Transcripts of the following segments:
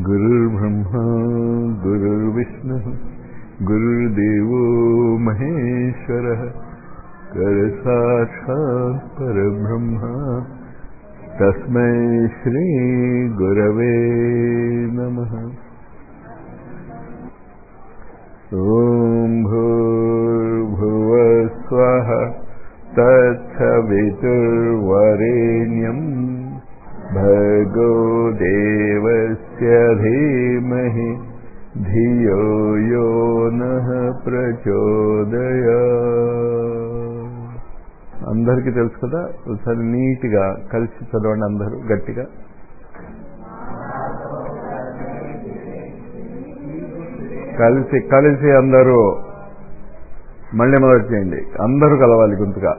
गुरुर्ब्रह्मा गुरुर्विष्णुः गुरुर्देवो महेश्वरः करसाक्षात् परब्रह्मा तस्मै श्रीगुरवे नमः ॐ भूर्भुवस्वः तत्सवितुर्वरेण्यम् भर्गो देवस्य धीमहि ధియో యో నః ప్రచోదయ అందరికీ తెలుసు కదా ఒకసారి నీట్గా కలిసి చదవండి అందరూ గట్టిగా కలిసి కలిసి అందరూ మళ్ళీ మొదటి చేయండి అందరూ కలవాలి గుంతుగా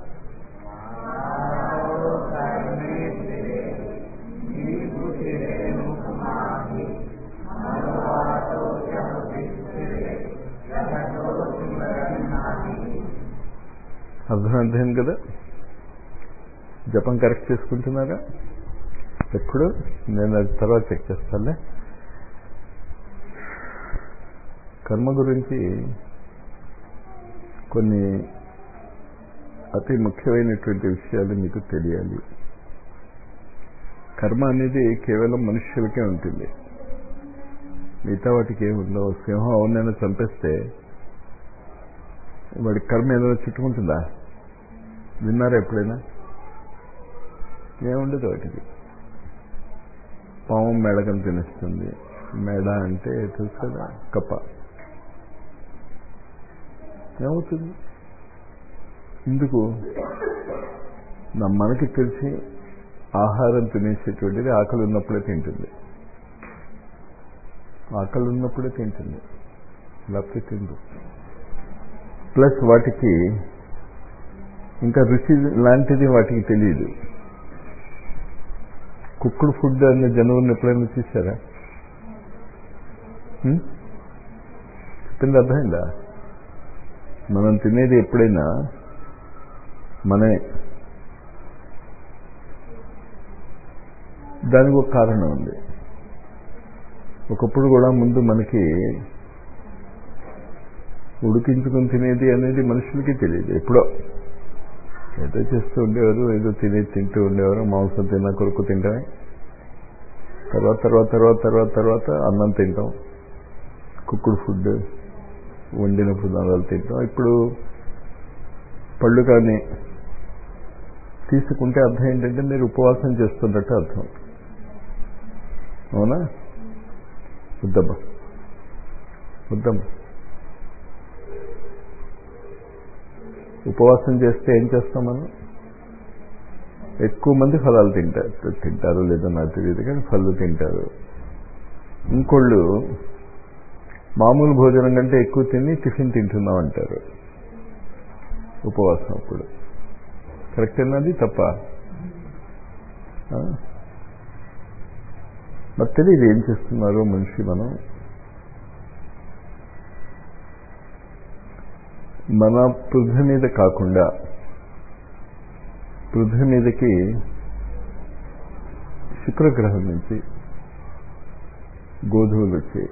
అర్థమైంది కదా జపం కరెక్ట్ చేసుకుంటున్నారా ఎప్పుడు నేను అది తర్వాత చెక్ చేస్తానులే కర్మ గురించి కొన్ని అతి ముఖ్యమైనటువంటి విషయాలు మీకు తెలియాలి కర్మ అనేది కేవలం మనుష్యులకే ఉంటుంది మిగతా వాటికి ఏముందో సింహం అవునైనా చంపేస్తే వాడి కర్మ ఏదైనా చుట్టుకుంటుందా విన్నారా ఎప్పుడైనా ఏముండదు వాటికి పాము మెడకం తినేస్తుంది మెడ అంటే తెలుసు కదా కప్ప ఏమవుతుంది ఎందుకు నా మనకి తెలిసి ఆహారం తినేసేటువంటిది ఆకలి ఉన్నప్పుడే తింటుంది ఆకలి ఉన్నప్పుడే తింటుంది లేకపోతే తిందు ప్లస్ వాటికి ఇంకా రుచి లాంటిది వాటికి తెలియదు కుక్కుడు ఫుడ్ అనే జనవరిని ఎప్పుడైనా చూసారా చెప్పింది అర్థమైందా మనం తినేది ఎప్పుడైనా మనమే దానికి ఒక కారణం ఉంది ఒకప్పుడు కూడా ముందు మనకి ఉడికించుకుని తినేది అనేది మనుషులకి తెలియదు ఎప్పుడో ఏదో చేస్తూ ఉండేవారు ఏదో తినేది తింటూ ఉండేవారు మాంసం తిన్నా కొరకు తింటామే తర్వాత తర్వాత తర్వాత తర్వాత తర్వాత అన్నం తింటాం కుక్కుడు ఫుడ్ వండిన పదార్థాలు తింటాం ఇప్పుడు పళ్ళు కానీ తీసుకుంటే అర్థం ఏంటంటే మీరు ఉపవాసం చేస్తున్నట్టు అర్థం అవునా వద్దమ్మా వద్దమ్మా ఉపవాసం చేస్తే ఏం చేస్తాం మనం ఎక్కువ మంది ఫలాలు తింటారు తింటారు లేదో నాకు తెలియదు కానీ ఫలు తింటారు ఇంకోళ్ళు మామూలు భోజనం కంటే ఎక్కువ తిని టిఫిన్ తింటున్నాం అంటారు ఉపవాసం అప్పుడు కరెక్ట్ అన్నది తప్ప మరి తెలియదు ఏం చేస్తున్నారు మనిషి మనం మన పృథ్వీ మీద కాకుండా పృథ్వీ మీదకి శుక్రగ్రహం నుంచి గోధుమలు వచ్చాయి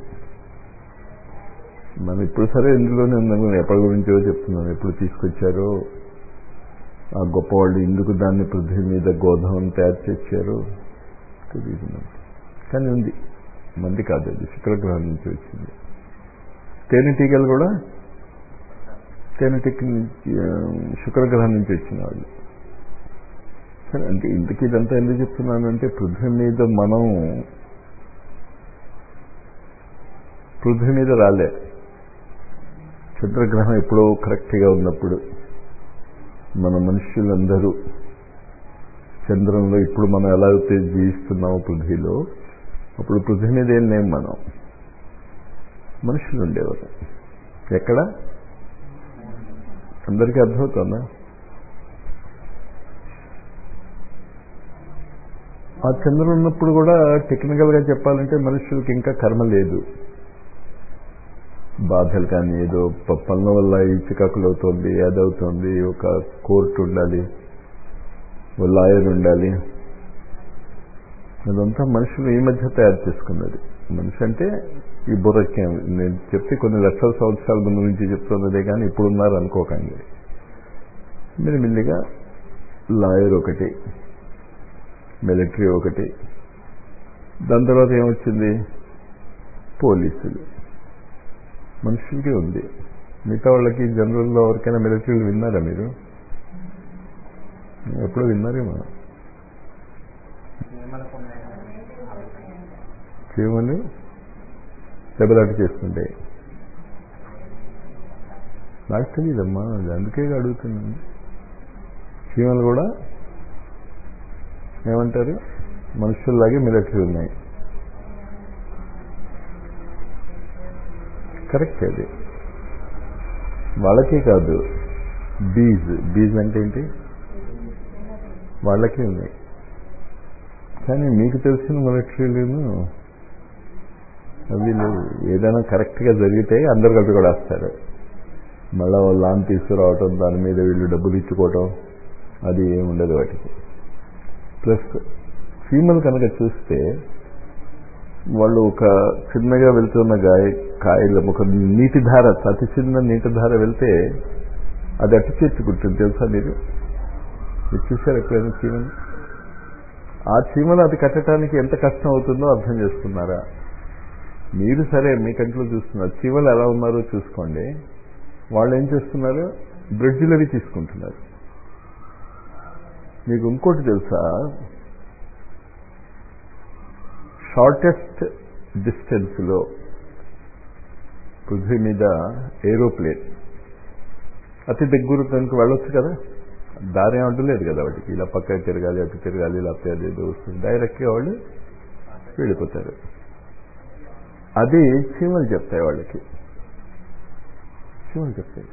మనం ఇప్పుడు సరే ఇందులోనే ఉందని ఎప్పటి గురించో చెప్తున్నాను ఎప్పుడు తీసుకొచ్చారో ఆ గొప్పవాళ్ళు ఎందుకు దాన్ని పృథ్వీ మీద గోధుమను తయారు చేశారో తెలియదు కానీ ఉంది మంది కాదు అది శుక్రగ్రహం నుంచి వచ్చింది తేనెటీగలు కూడా తేనెటీగ శుక్రగ్రహం నుంచి వచ్చిన వాళ్ళు సరే అంటే ఇంతకీ ఇదంతా ఎందుకు చెప్తున్నానంటే పృథ్వీ మీద మనం పృథ్వీ మీద రాలే చంద్రగ్రహం ఎప్పుడో కరెక్ట్గా ఉన్నప్పుడు మన మనుష్యులందరూ చంద్రంలో ఇప్పుడు మనం ఎలా అయితే జీవిస్తున్నామో పృథ్వీలో అప్పుడు పృథ్వీ మీద ఏం లేం మనం మనుషులు ఉండేవారు ఎక్కడ అందరికీ అర్థమవుతుందా ఆ చంద్రుడు ఉన్నప్పుడు కూడా టెక్నికల్గా చెప్పాలంటే మనుషులకి ఇంకా కర్మ లేదు బాధలు కానీ ఏదో పనుల వల్ల ఈ చికాకులు అవుతుంది అదవుతుంది ఒక కోర్టు ఉండాలి ఓ లాయర్ ఉండాలి అదంతా మనుషులు ఈ మధ్య తయారు చేసుకున్నది మనిషి అంటే ఈ బుర్రకి నేను చెప్తే కొన్ని లక్షల సంవత్సరాల ముందు నుంచి చెప్తున్నదే కానీ ఇప్పుడు ఉన్నారు అనుకోకండి మీరు మెల్లిగా లాయర్ ఒకటి మిలిటరీ ఒకటి దాని తర్వాత ఏమొచ్చింది పోలీసులు మనుషులకి ఉంది మిగతా వాళ్ళకి జనరల్లో ఎవరికైనా మిలిటరీలు విన్నారా మీరు ఎప్పుడో విన్నారేమో చీమలు దెబ్బలాట చేస్తుంటాయి నాకు తెలియదమ్మా అది అందుకే అడుగుతున్నాను చీమలు కూడా ఏమంటారు మనుషుల్లాగే మిలిటరీ ఉన్నాయి కరెక్ట్ అది వాళ్ళకే కాదు బీజ్ బీజ్ అంటే ఏంటి వాళ్ళకే ఉన్నాయి కానీ మీకు తెలిసిన మిలిటరీలను అవి లేవు ఏదైనా కరెక్ట్గా జరిగితే అందరు కలిపి కూడా వస్తారు మళ్ళా వాళ్ళు లాన్ తీసుకురావటం దాని మీద వీళ్ళు డబ్బులు ఇచ్చుకోవటం అది ఏమి ఉండదు వాటికి ప్లస్ చీమలు కనుక చూస్తే వాళ్ళు ఒక చిన్నగా వెళ్తున్న గాయ కాయలు ఒక నీటి ధార అతి చిన్న నీటి ధార వెళ్తే అది అటు చేర్చుకుంటుంది తెలుసా మీరు మీరు చూసారు ఎప్పుడైనా చీమలు ఆ చీమలు అది కట్టడానికి ఎంత కష్టం అవుతుందో అర్థం చేసుకున్నారా మీరు సరే మీ కంట్లో చూస్తున్నారు చీమలు ఎలా ఉన్నారో చూసుకోండి వాళ్ళు ఏం చేస్తున్నారు బ్రిడ్జిలు అవి తీసుకుంటున్నారు మీకు ఇంకోటి తెలుసా షార్టెస్ట్ డిస్టెన్స్లో పృథ్వీ మీద ఏరోప్లేన్ అతి దగ్గర దానికి వెళ్ళొచ్చు కదా దారి ఏమంటూ లేదు కదా వాటికి ఇలా పక్క తిరగాలి అటు తిరగాలి లేకపోతే అది ఏదో వస్తుంది డైరెక్ట్గా వాళ్ళు వెళ్ళిపోతారు అది చీమలు చెప్తాయి వాళ్ళకి చీమలు చెప్తాయి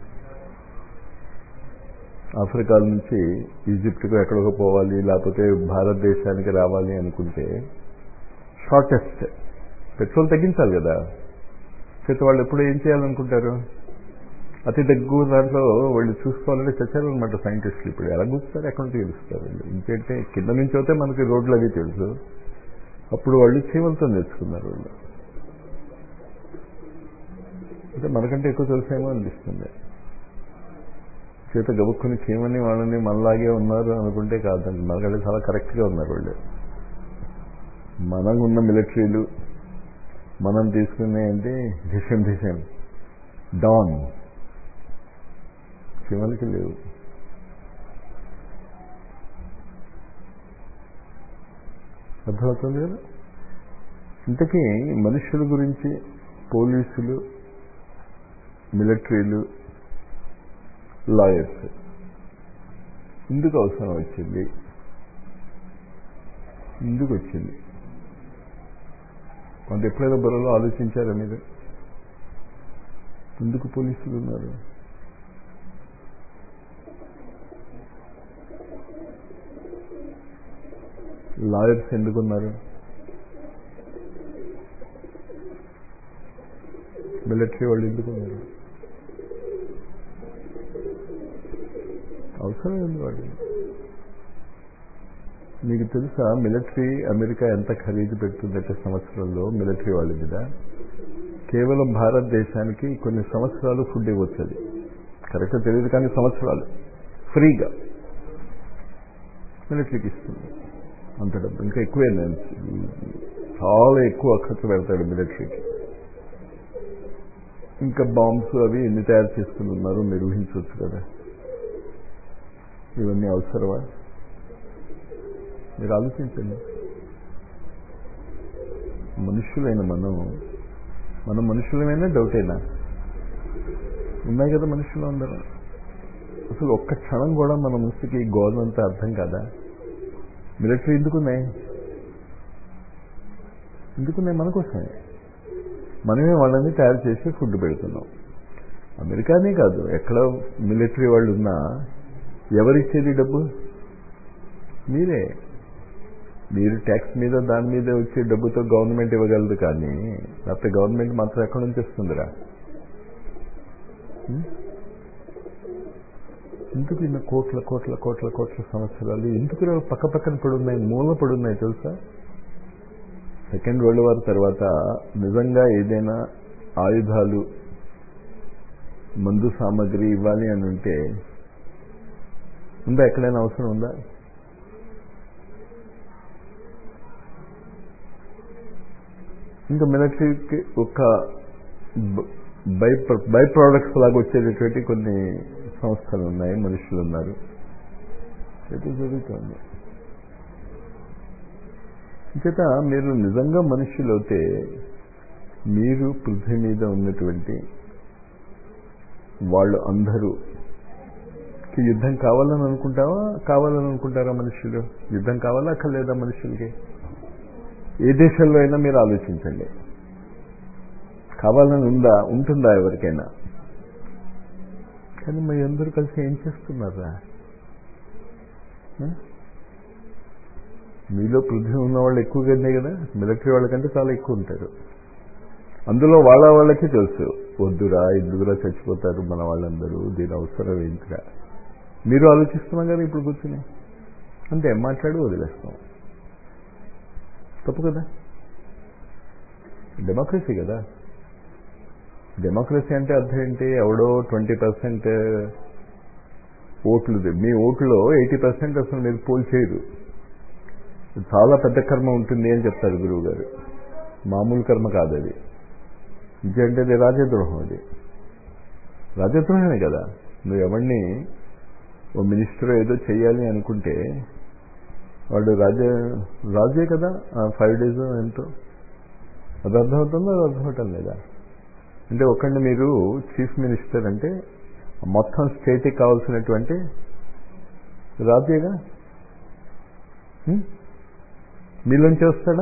ఆఫ్రికా నుంచి ఈజిప్ట్కు ఎక్కడికో పోవాలి లేకపోతే భారతదేశానికి రావాలి అనుకుంటే షార్టెస్ట్ పెట్రోల్ తగ్గించాలి కదా చేత వాళ్ళు ఎప్పుడు ఏం చేయాలనుకుంటారు అతి దగ్గర దాంట్లో వాళ్ళు చూసుకోవాలంటే చచ్చారనమాట సైంటిస్టులు ఇప్పుడు ఎలా కూర్చుతారు ఎక్కడి నుంచి తెలుస్తారు వాళ్ళు ఇంకేంటే కింద నుంచి అయితే మనకి రోడ్లు అవి తెలుసు అప్పుడు వాళ్ళు చీమలతో నేర్చుకున్నారు వాళ్ళు అంటే మనకంటే ఎక్కువ తెలుసేమో అనిపిస్తుంది చేత గబుక్కుని చీమని వాళ్ళని మనలాగే ఉన్నారు అనుకుంటే కాదండి మనకంటే చాలా కరెక్ట్గా ఉన్నారు వాళ్ళు మనం ఉన్న మిలిటరీలు మనం తీసుకునే అంటే దిశం దిశం డాన్ చీమలకి లేవు అర్థమవుతుంది కదా ఇంతకీ మనుషుల గురించి పోలీసులు మిలిటరీలు లాయర్స్ ఎందుకు అవసరం వచ్చింది ఎందుకు వచ్చింది కొంత ఎప్పుడైనా బుర్రలో ఆలోచించారా మీరు ఎందుకు పోలీసులు ఉన్నారు లాయర్స్ ఎందుకున్నారు మిలిటరీ వాళ్ళు ఎందుకున్నారు అవసరం ఉంది వాళ్ళు మీకు తెలుసా మిలిటరీ అమెరికా ఎంత ఖరీదు పెడుతుందంటే సంవత్సరంలో మిలిటరీ వాళ్ళ మీద కేవలం భారతదేశానికి కొన్ని సంవత్సరాలు ఫుడ్ ఇవ్వచ్చు అది కరెక్ట్గా తెలియదు కానీ సంవత్సరాలు ఫ్రీగా మిలిటరీకి ఇస్తుంది అంత డబ్బు ఇంకా ఎక్కువే చాలా ఎక్కువ ఖర్చు పెడతాడు మిలిటరీకి ఇంకా బాంబ్స్ అవి ఎన్ని తయారు చేసుకుని ఉన్నారు మీరు ఊహించవచ్చు కదా ఇవన్నీ అవసరమా మీరు ఆలోచించండి మనుషులైన మనం మనం మనుషులమైనా డౌటేనా ఉన్నాయి కదా మనుషులు అందరూ అసలు ఒక్క క్షణం కూడా మన మనసుకి గోధుమ అంతా అర్థం కాదా మిలిటరీ ఎందుకున్నాయి ఎందుకున్నాయి మన కోసమే మనమే వాళ్ళని తయారు చేసి ఫుడ్ పెడుతున్నాం అమెరికానే కాదు ఎక్కడ మిలిటరీ వాళ్ళు ఉన్నా ఎవరిచ్చేది డబ్బు మీరే మీరు ట్యాక్స్ మీద దాని మీద వచ్చే డబ్బుతో గవర్నమెంట్ ఇవ్వగలదు కానీ లేకపోతే గవర్నమెంట్ మాత్రం ఎక్కడి నుంచి వస్తుందిరా ఎందుకు ఇన్న కోట్ల కోట్ల కోట్ల కోట్ల సంవత్సరాలు ఎందుకు పక్క పక్కన పడున్నాయి మూల పడున్నాయి తెలుసా సెకండ్ వరల్డ్ వార్ తర్వాత నిజంగా ఏదైనా ఆయుధాలు మందు సామాగ్రి ఇవ్వాలి అని ఉంటే ఉందా ఎక్కడైనా అవసరం ఉందా ఇంకా మిలిటరీకి ఒక బై బై ప్రోడక్ట్స్ లాగా వచ్చేటటువంటి కొన్ని సంస్థలు ఉన్నాయి మనుషులు ఉన్నారు అయితే జరుగుతుంది చేత మీరు నిజంగా మనుషులు అయితే మీరు పృథ్వీ మీద ఉన్నటువంటి వాళ్ళు అందరూ యుద్ధం కావాలని అనుకుంటావా కావాలని అనుకుంటారా మనుషులు యుద్ధం కావాలా అక్కర్లేదా మనుషులకి ఏ దేశంలో అయినా మీరు ఆలోచించండి కావాలని ఉందా ఉంటుందా ఎవరికైనా కానీ మరి అందరూ కలిసి ఏం చేస్తున్నారా మీలో పృథ్వీ ఉన్న వాళ్ళు ఎక్కువగానే కదా మిలిటరీ వాళ్ళకంటే చాలా ఎక్కువ ఉంటారు అందులో వాళ్ళ వాళ్ళకి తెలుసు వద్దురా ఇద్దురా చచ్చిపోతారు మన వాళ్ళందరూ దీని అవసరం ఏంటిరా మీరు ఆలోచిస్తున్నాం కదా ఇప్పుడు కూర్చుని అంతే మాట్లాడి వదిలేస్తాం తప్పు కదా డెమోక్రసీ కదా డెమోక్రసీ అంటే అర్థం ఏంటి ఎవడో ట్వంటీ పర్సెంట్ ఓట్లు మీ ఓట్లో ఎయిటీ పర్సెంట్ అసలు మీరు పోల్ చేయరు చాలా పెద్ద కర్మ ఉంటుంది అని చెప్తారు గురువు గారు మామూలు కర్మ కాదు అది ఇంకేంటే అది రాజద్రోహం అది రాజద్రోహమే కదా నువ్వు ఎవరిని ఓ మినిస్టర్ ఏదో చెయ్యాలి అనుకుంటే వాడు రాజ రాజే కదా ఫైవ్ డేస్ ఎంతో అది అర్థమవుతుందో అది అర్థమవటం లేదా అంటే ఒకరిని మీరు చీఫ్ మినిస్టర్ అంటే మొత్తం స్టేట్కి కావాల్సినటువంటి రాజేగా మీలోంచి వస్తాడా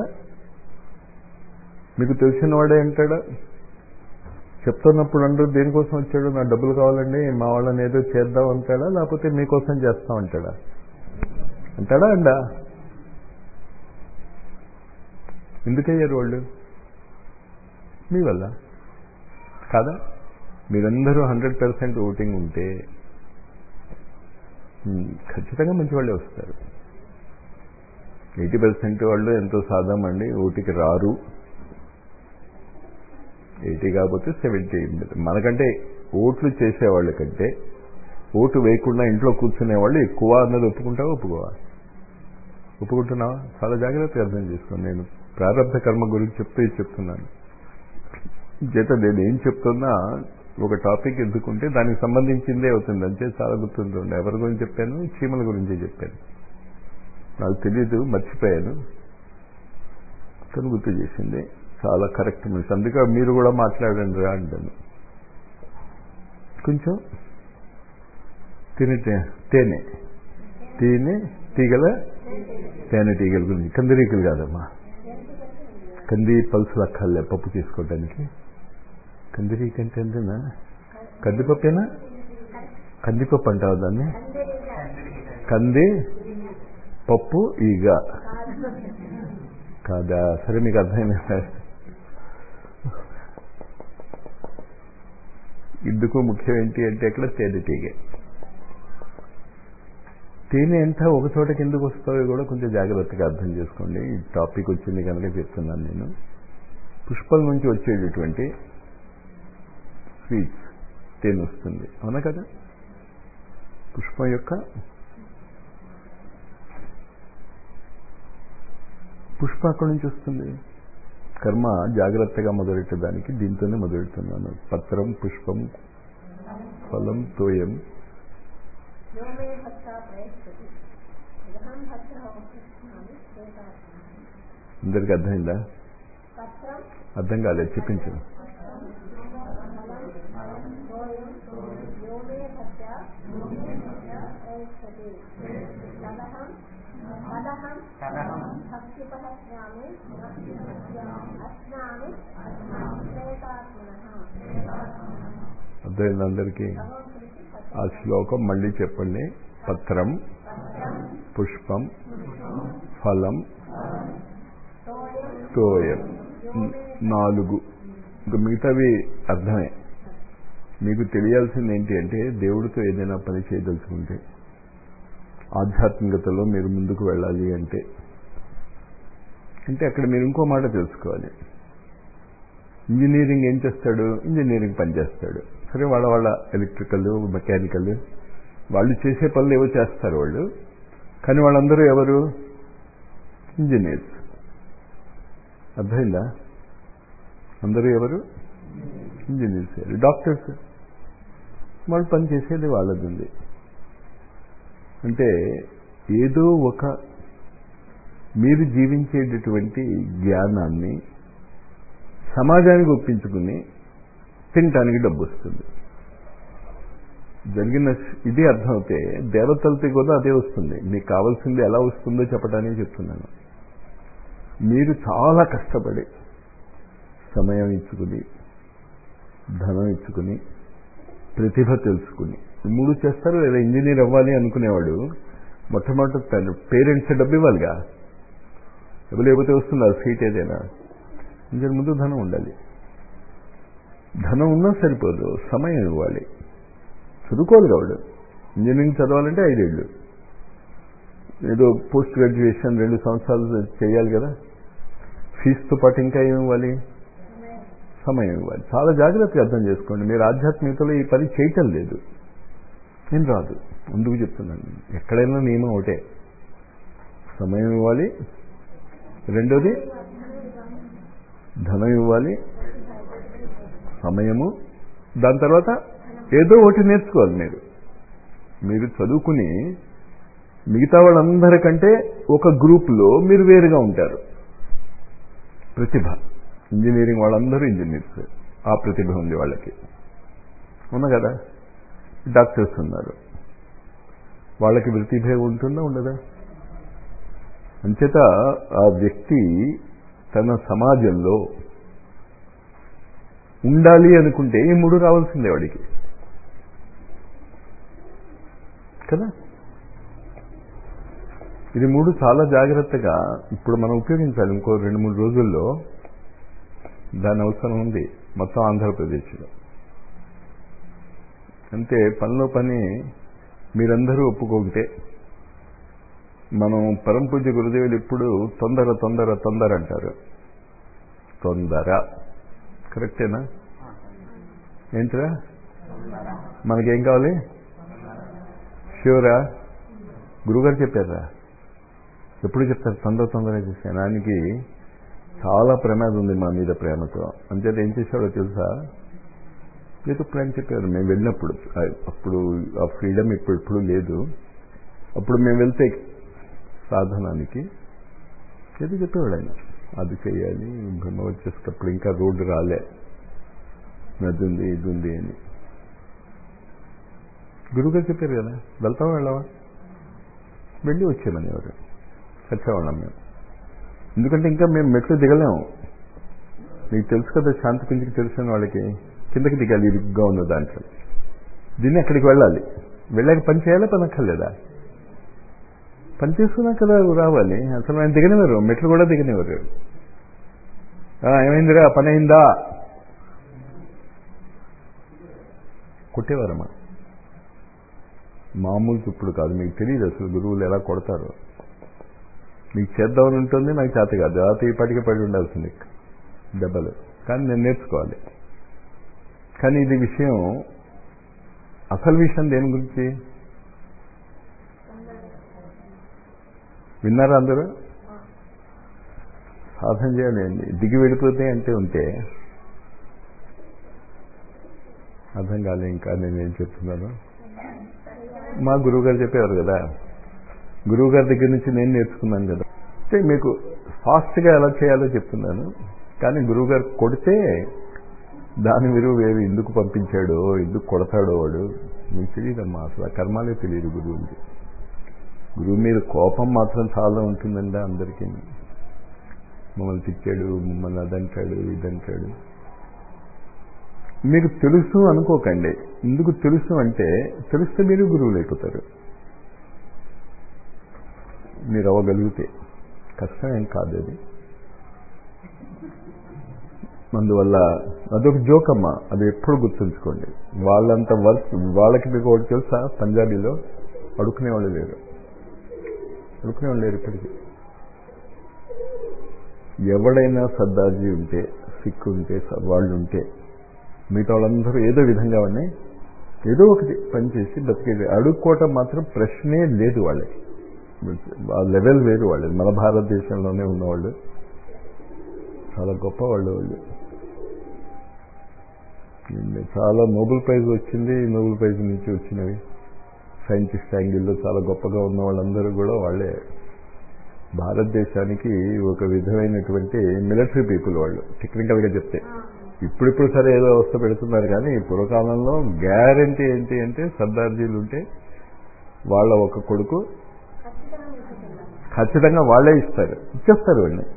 మీకు తెలిసిన వాడే అంటాడా చెప్తున్నప్పుడు అందరూ దేనికోసం వచ్చాడు నా డబ్బులు కావాలండి మా వాళ్ళని ఏదో చేద్దాం అంటాడా లేకపోతే మీకోసం చేస్తాం అంటాడా అంటాడా అండా ఎందుకయ్యారు వాళ్ళు మీ వల్ల కాదా మీరందరూ హండ్రెడ్ పర్సెంట్ ఓటింగ్ ఉంటే ఖచ్చితంగా మంచి వాళ్ళే వస్తారు ఎయిటీ పర్సెంట్ వాళ్ళు ఎంతో సాధామండి ఓటికి రారు ఎయిటీ కాకపోతే సెవెంటీ మనకంటే ఓట్లు చేసేవాళ్ళ కంటే ఓటు వేయకుండా ఇంట్లో కూర్చునే వాళ్ళు ఎక్కువ అన్నది ఒప్పుకుంటావా ఒప్పుకోవా ఒప్పుకుంటున్నావా చాలా జాగ్రత్తగా అర్థం చేసుకోండి నేను ప్రారంభ కర్మ గురించి చెప్తూ చెప్తున్నాను చేత నేను ఏం చెప్తున్నా ఒక టాపిక్ ఎందుకుంటే దానికి సంబంధించిందే అవుతుంది అంటే చాలా గుర్తుంటుంది ఎవరి గురించి చెప్పాను చీమల గురించి చెప్పాను నాకు తెలియదు మర్చిపోయాను తను గుర్తు చేసింది చాలా కరెక్ట్ మిస్ అందుకే మీరు కూడా మాట్లాడండి రా అంటాను కొంచెం తినే తేనె తేనె తీగల తేనె తీగల గురించి కందిరీకులు కాదమ్మా కంది పల్సులు అక్కర్లే పప్పు చేసుకోవడానికి కందిరీక అంటే ఎంతనా కందిపప్పేనా కందిపప్పు అంటావు దాన్ని కంది పప్పు ఈగ కాదా సరే మీకు అర్థమైంది ఇందుకు ముఖ్యం ఏంటి అంటే ఇక్కడ తేనెటీగే తేనె ఎంత ఒక చోట కిందకు వస్తావో కూడా కొంచెం జాగ్రత్తగా అర్థం చేసుకోండి ఈ టాపిక్ వచ్చింది కనుక చెప్తున్నాను నేను పుష్పల నుంచి వచ్చేటటువంటి స్వీట్స్ తేనె వస్తుంది అవునా కదా పుష్పం యొక్క పుష్ప అక్కడి నుంచి వస్తుంది కర్మ జాగ్రత్తగా మొదలెట్టడానికి దీంతోనే మొదలెడుతున్నాను పత్రం పుష్పం ఫలం తోయం అందరికి అర్థమైందా అర్థం కాలేదు చెప్పించు అర్థమైంది అందరికీ ఆ శ్లోకం మళ్ళీ చెప్పండి పత్రం పుష్పం ఫలం తోయం నాలుగు ఇంకా మిగతావి అర్థమే మీకు తెలియాల్సింది ఏంటి అంటే దేవుడితో ఏదైనా పని చేయదలుచుకుంటే ఆధ్యాత్మికతలో మీరు ముందుకు వెళ్ళాలి అంటే అంటే అక్కడ మీరు ఇంకో మాట తెలుసుకోవాలి ఇంజనీరింగ్ ఏం చేస్తాడు ఇంజనీరింగ్ పని చేస్తాడు సరే వాళ్ళ వాళ్ళ ఎలక్ట్రికల్ మెకానికల్ వాళ్ళు చేసే పనులు ఏవో చేస్తారు వాళ్ళు కానీ వాళ్ళందరూ ఎవరు ఇంజనీర్స్ అర్థమైందా అందరూ ఎవరు ఇంజనీర్స్ డాక్టర్స్ వాళ్ళు పని చేసేది వాళ్ళది ఉంది అంటే ఏదో ఒక మీరు జీవించేటటువంటి జ్ఞానాన్ని సమాజానికి ఒప్పించుకుని తినటానికి డబ్బు వస్తుంది జరిగిన ఇది అర్థమవుతే దేవతలతో కూడా అదే వస్తుంది మీకు కావాల్సింది ఎలా వస్తుందో చెప్పడానికి చెప్తున్నాను మీరు చాలా కష్టపడి సమయం ఇచ్చుకుని ధనం ఇచ్చుకుని ప్రతిభ తెలుసుకుని ఈ మూడు చేస్తారు లేదా ఇంజనీర్ అవ్వాలి అనుకునేవాడు మొట్టమొదటి తన పేరెంట్స్ డబ్బు ఇవ్వాలిగా ఇవ్వలేకపోతే వస్తుంది సీట్ ఏదైనా ఇంజన్ ముందు ధనం ఉండాలి ధనం ఉన్నా సరిపోదు సమయం ఇవ్వాలి చదువుకోవాలి కావాడు ఇంజనీరింగ్ చదవాలంటే ఐదేళ్ళు ఏదో పోస్ట్ గ్రాడ్యుయేషన్ రెండు సంవత్సరాలు చేయాలి కదా ఫీజుతో పాటు ఇంకా ఏమి ఇవ్వాలి సమయం ఇవ్వాలి చాలా జాగ్రత్తగా అర్థం చేసుకోండి మీరు ఆధ్యాత్మికతలో ఈ పని చేయటం లేదు ఏం రాదు అందుకు చెప్తున్నాను ఎక్కడైనా నియమం ఒకటే సమయం ఇవ్వాలి రెండోది ధనం ఇవ్వాలి సమయము దాని తర్వాత ఏదో ఒకటి నేర్చుకోవాలి మీరు మీరు చదువుకుని మిగతా వాళ్ళందరికంటే ఒక గ్రూప్లో మీరు వేరుగా ఉంటారు ప్రతిభ ఇంజనీరింగ్ వాళ్ళందరూ ఇంజనీర్స్ ఆ ప్రతిభ ఉంది వాళ్ళకి అవునా కదా డాక్టర్స్ ఉన్నారు వాళ్ళకి ప్రతిభ ఉంటుందా ఉండదా అంచేత ఆ వ్యక్తి తన సమాజంలో ఉండాలి అనుకుంటే ఈ మూడు రావాల్సిందే వాడికి కదా ఇది మూడు చాలా జాగ్రత్తగా ఇప్పుడు మనం ఉపయోగించాలి ఇంకో రెండు మూడు రోజుల్లో దాని అవసరం ఉంది మొత్తం ఆంధ్రప్రదేశ్లో అంటే పనిలో పని మీరందరూ ఒప్పుకుంటే మనం పరం పూజ్య గురుదేవులు ఇప్పుడు తొందర తొందర తొందర అంటారు తొందర కరెక్టేనా ఏంటిరా మనకేం కావాలి షూరా గురుగారు చెప్పారా ఎప్పుడు చెప్తారు తొందర తొందరగా చేశాను ఆయనకి చాలా ప్రమాదం ఉంది మా మీద ప్రేమతో అంచేత ఏం చేశాడో తెలుసా ఏదో ప్రేమ చెప్పారు మేము వెళ్ళినప్పుడు అప్పుడు ఆ ఫ్రీడమ్ ఇప్పుడు ఇప్పుడు లేదు అప్పుడు మేము వెళ్తే సాధనానికి ఏదో చెప్పేవాడు ఆయన అది చేయాలి బ్రహ్మ వచ్చేటప్పుడు ఇంకా రోడ్డు రాలే నది ఉంది ఇది ఉంది అని గురువుగారు చెప్పారు కదా వెళ్తావా వెళ్ళవా వెళ్ళి వచ్చామని ఎవరు వచ్చేవాళ్ళం మేము ఎందుకంటే ఇంకా మేము మెట్లు దిగలేము మీకు తెలుసు కదా శాంతి కిందికి తెలిసిన వాళ్ళకి కిందకి దిగాలి ఇరుగ్గా ఉన్న దాంట్లో దీన్ని అక్కడికి వెళ్ళాలి వెళ్ళాక పని చేయాలా పని అక్కర్లేదా పని చేసుకున్నా కదా రావాలి అసలు ఆయన దిగనివారు మెట్లు కూడా దిగనివారు ఏమైందిరా పని అయిందా కొట్టేవారమ్మా మామూలు ఇప్పుడు కాదు మీకు తెలియదు అసలు గురువులు ఎలా కొడతారు మీకు చేద్దామని ఉంటుంది నాకు చేత కాదు ఆ తీపాటికి పడి ఉండాల్సింది దెబ్బలు కానీ నేను నేర్చుకోవాలి కానీ ఇది విషయం అసలు విషయం దేని గురించి విన్నారా అందరూ సాధన చేయాలండి దిగి వెళ్ళిపోతే అంటే ఉంటే అర్థం కాలే ఇంకా నేనేం చెప్తున్నాను మా గురువుగారు చెప్పేవారు కదా గురువుగారి దగ్గర నుంచి నేను నేర్చుకున్నాను కదా అంటే మీకు ఫాస్ట్గా ఎలా చేయాలో చెప్తున్నాను కానీ గురువుగారు కొడితే దాని విలువ వేరు ఎందుకు పంపించాడో ఎందుకు కొడతాడో వాడు మీకు తెలియదమ్మా అసలు ఆ కర్మాలే తెలియదు గురువుకి గురువు మీద కోపం మాత్రం చాలా ఉంటుందండి అందరికీ మమ్మల్ని తిట్టాడు మమ్మల్ని అదంటాడు ఇదంటాడు మీకు తెలుసు అనుకోకండి ఎందుకు తెలుసు అంటే తెలిస్తే మీరు గురువులు అయిపోతారు మీరు అవ్వగలిగితే కష్టం ఏం కాదు అది అందువల్ల అదొక జోక్ అమ్మా అది ఎప్పుడు గుర్తుంచుకోండి వాళ్ళంత వర్క్ వాళ్ళకి మీకు ఒకటి తెలుసా పంజాబీలో అడుక్కునేవాళ్ళు లేరు అడుక్కునేవాళ్ళు లేరు ఇప్పటికీ ఎవడైనా సర్దార్జీ ఉంటే సిక్కు ఉంటే వాళ్ళు ఉంటే మిగతా వాళ్ళందరూ ఏదో విధంగా ఉన్నాయి ఏదో ఒకటి పనిచేసి బతికేది అడుక్కోవటం మాత్రం ప్రశ్నే లేదు వాళ్ళకి ఆ లెవెల్ వేరు వాళ్ళు మన భారతదేశంలోనే ఉన్నవాళ్ళు చాలా గొప్ప వాళ్ళు వాళ్ళు చాలా నోబెల్ ప్రైజ్ వచ్చింది నోబెల్ ప్రైజ్ నుంచి వచ్చినవి సైంటిస్ట్ యాంగిల్లో చాలా గొప్పగా ఉన్న వాళ్ళందరూ కూడా వాళ్ళే భారతదేశానికి ఒక విధమైనటువంటి మిలిటరీ పీపుల్ వాళ్ళు టెక్నికల్గా చెప్తే ఇప్పుడిప్పుడు సరే ఏదో వ్యవస్థ పెడుతున్నారు కానీ పూర్వకాలంలో గ్యారంటీ ఏంటి అంటే సర్దార్జీలు ఉంటే వాళ్ళ ఒక కొడుకు ఖచ్చితంగా వాళ్ళే ఇస్తారు ఇచ్చేస్తారు వాళ్ళని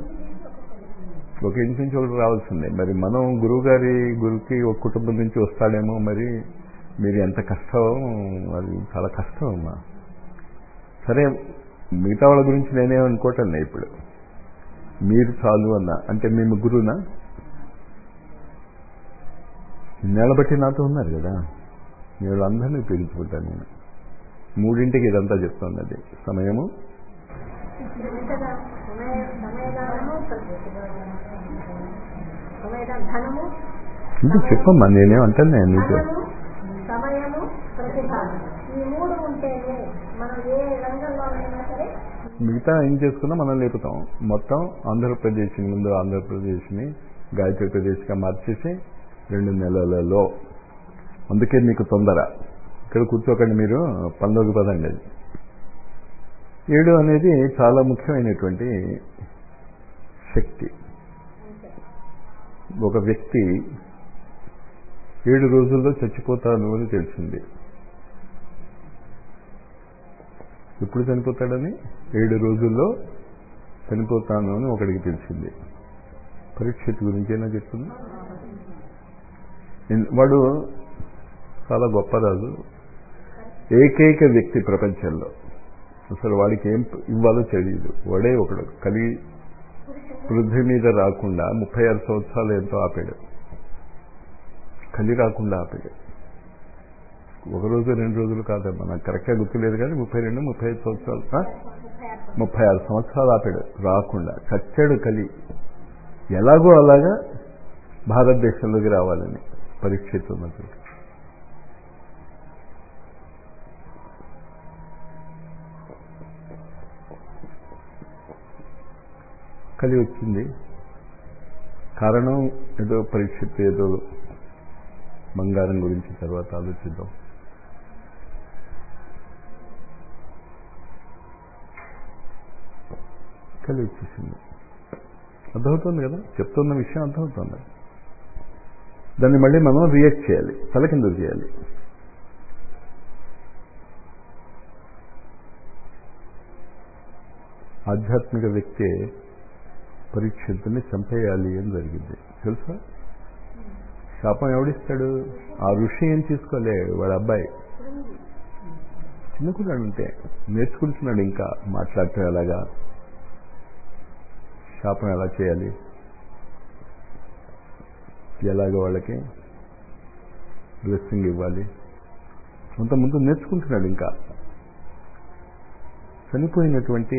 ఒక ఇంటి నుంచి ఒకటి రావాల్సిందే మరి మనం గురువు గారి గురుకి ఒక కుటుంబం నుంచి వస్తాడేమో మరి మీరు ఎంత కష్టం అది చాలా కష్టం అమ్మా సరే మిగతా వాళ్ళ గురించి నేనేమనుకోవటంలే ఇప్పుడు మీరు చాలు అన్న అంటే మీ ముగ్గురునా ఇన్నేళ్ళ బట్టి నాతో ఉన్నారు కదా నేను వాళ్ళందరినీ పీడించుకుంటాను నేను మూడింటికి ఇదంతా చెప్తున్నది సమయము ధనము ఇది చెప్పమ్మా నేనేమంటాను నీకు సమయము ప్రతిభానం ఈ మూడు ఉంటేనే మనం ఏ రంగంలోనైనా సరే మిగతా ఏం చేసుకున్నా మనం లేపుతాం మొత్తం ఆంధ్రప్రదేశ్ ముందు ఆంధ్రప్రదేశ్ని గాయత్రి ప్రదేశ్గా మార్చేసి రెండు నెలలలో అందుకే మీకు తొందర ఇక్కడ కూర్చోకండి మీరు పనిలోకి పదండి అది ఏడు అనేది చాలా ముఖ్యమైనటువంటి శక్తి ఒక వ్యక్తి ఏడు రోజుల్లో చచ్చిపోతాను అని తెలిసింది ఎప్పుడు చనిపోతాడని ఏడు రోజుల్లో చనిపోతాను అని ఒకడికి తెలిసింది పరీక్షిత్ గురించేనా చెప్తున్నా వాడు చాలా గొప్ప రాజు ఏకైక వ్యక్తి ప్రపంచంలో అసలు వాడికి ఏం ఇవ్వాలో తెలియదు వాడే ఒకడు కలి పృథ్వీ మీద రాకుండా ముప్పై ఆరు సంవత్సరాలు ఎంతో ఆపాడు కలి రాకుండా ఆపాడు ఒక రోజు రెండు రోజులు కాదమ్మా నాకు కరెక్ట్గా గుర్తులేదు కానీ ముప్పై రెండు ముప్పై ఐదు సంవత్సరాలు ముప్పై ఆరు సంవత్సరాలు ఆపాడు రాకుండా చచ్చాడు కలి ఎలాగో అలాగా భారతదేశంలోకి రావాలని పరీక్షిత్ ఉన్నప్పుడు కలి వచ్చింది కారణం ఏదో పరీక్షిత్ ఏదో బంగారం గురించి తర్వాత ఆలోచిద్దాం కలి వచ్చేసింది అర్థమవుతుంది కదా చెప్తున్న విషయం అర్థమవుతుంది దాన్ని మళ్ళీ మనం రియాక్ట్ చేయాలి తల కింద చేయాలి ఆధ్యాత్మిక వ్యక్తి పరీక్షితుని చంపేయాలి అని జరిగింది తెలుసా శాపం ఎవడిస్తాడు ఆ ఋషి ఏం తీసుకోలే వాడు అబ్బాయి చిన్నకున్నాడు ఉంటే నేర్చుకుంటున్నాడు ఇంకా మాట్లాడటం ఎలాగా శాపం ఎలా చేయాలి ఎలాగ వాళ్ళకి బ్లెస్సింగ్ ఇవ్వాలి కొంతమంది నేర్చుకుంటున్నాడు ఇంకా చనిపోయినటువంటి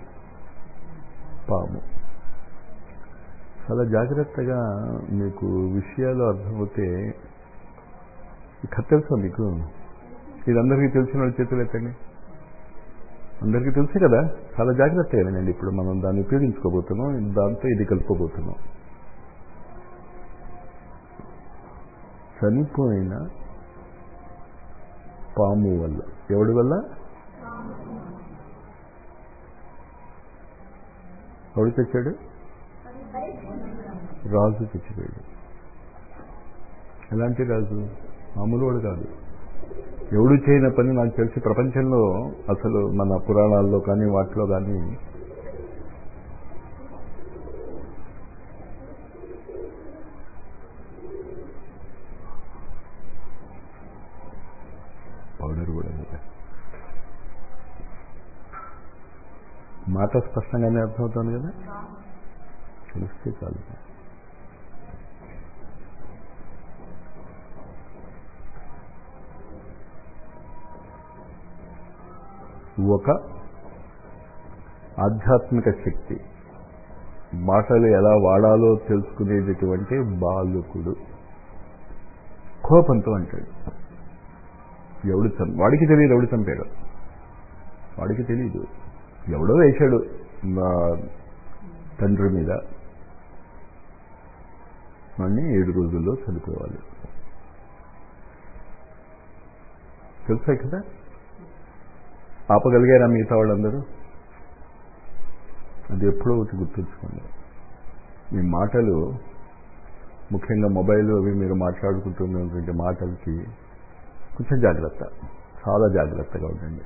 పాము చాలా జాగ్రత్తగా మీకు విషయాలు అర్థమవుతే ఈ కథ తెలుసా మీకు ఇది అందరికీ తెలిసిన వాళ్ళ చేతులు ఎత్తండి అందరికీ తెలుసు కదా చాలా జాగ్రత్తగా వినండి ఇప్పుడు మనం దాన్ని ఉపయోగించుకోబోతున్నాం దాంతో ఇది కలుపుకోబోతున్నాం చనిపోయిన పాము వల్ల ఎవడి వల్ల ఎవడు తెచ్చాడు రాజు తెచ్చిపోయాడు ఎలాంటి రాజు మామూలు వాడు కాదు ఎవడు చేయని పని నాకు తెలిసి ప్రపంచంలో అసలు మన పురాణాల్లో కానీ వాటిలో కానీ పౌడర్ కూడా లేదు. మాట స్పష్టంగానే అర్థమవుతుంది కదా తెలిస్తే చాలు ఒక ఆధ్యాత్మిక శక్తి మాటలు ఎలా వాడాలో తెలుసుకునేటటువంటి బాలుకుడు కోపంతో అంటాడు ఎవడు చం వాడికి తెలియదు ఎవడు చంపాడు వాడికి తెలియదు ఎవడో వేశాడు నా తండ్రి మీద వాడిని ఏడు రోజుల్లో చనిపోవాలి తెలుసా కదా ఆపగలిగారా మిగతా వాళ్ళందరూ అది ఎప్పుడో ఒకటి గుర్తుంచుకోండి మీ మాటలు ముఖ్యంగా మొబైల్ అవి మీరు మాట్లాడుకుంటున్నటువంటి మాటలకి కొంచెం జాగ్రత్త చాలా జాగ్రత్తగా ఉండండి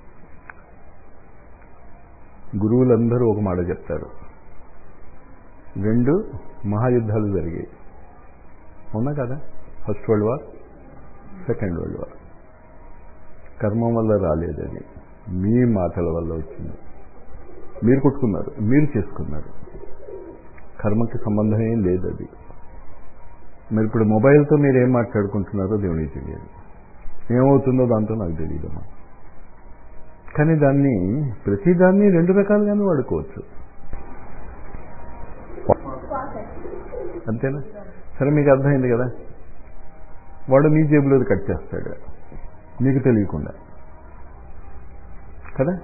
గురువులందరూ ఒక మాట చెప్తారు రెండు మహాయుద్ధాలు జరిగాయి అవునా కదా first world war second world war కర్మం వల్ల రాలేదని మీ మాటల వల్ల వచ్చింది మీరు కొట్టుకున్నారు మీరు చేసుకున్నారు కర్మకి సంబంధం ఏం లేదు అది మరి ఇప్పుడు మొబైల్తో మీరు ఏం మాట్లాడుకుంటున్నారో దేవునికి తెలియదు ఏమవుతుందో దాంతో నాకు తెలియదమ్మా కానీ దాన్ని ప్రతిదాన్ని రెండు రకాలుగానే వాడుకోవచ్చు అంతేనా సరే మీకు అర్థమైంది కదా వాడు మీ జేబులో కట్ చేస్తాడు మీకు తెలియకుండా కదా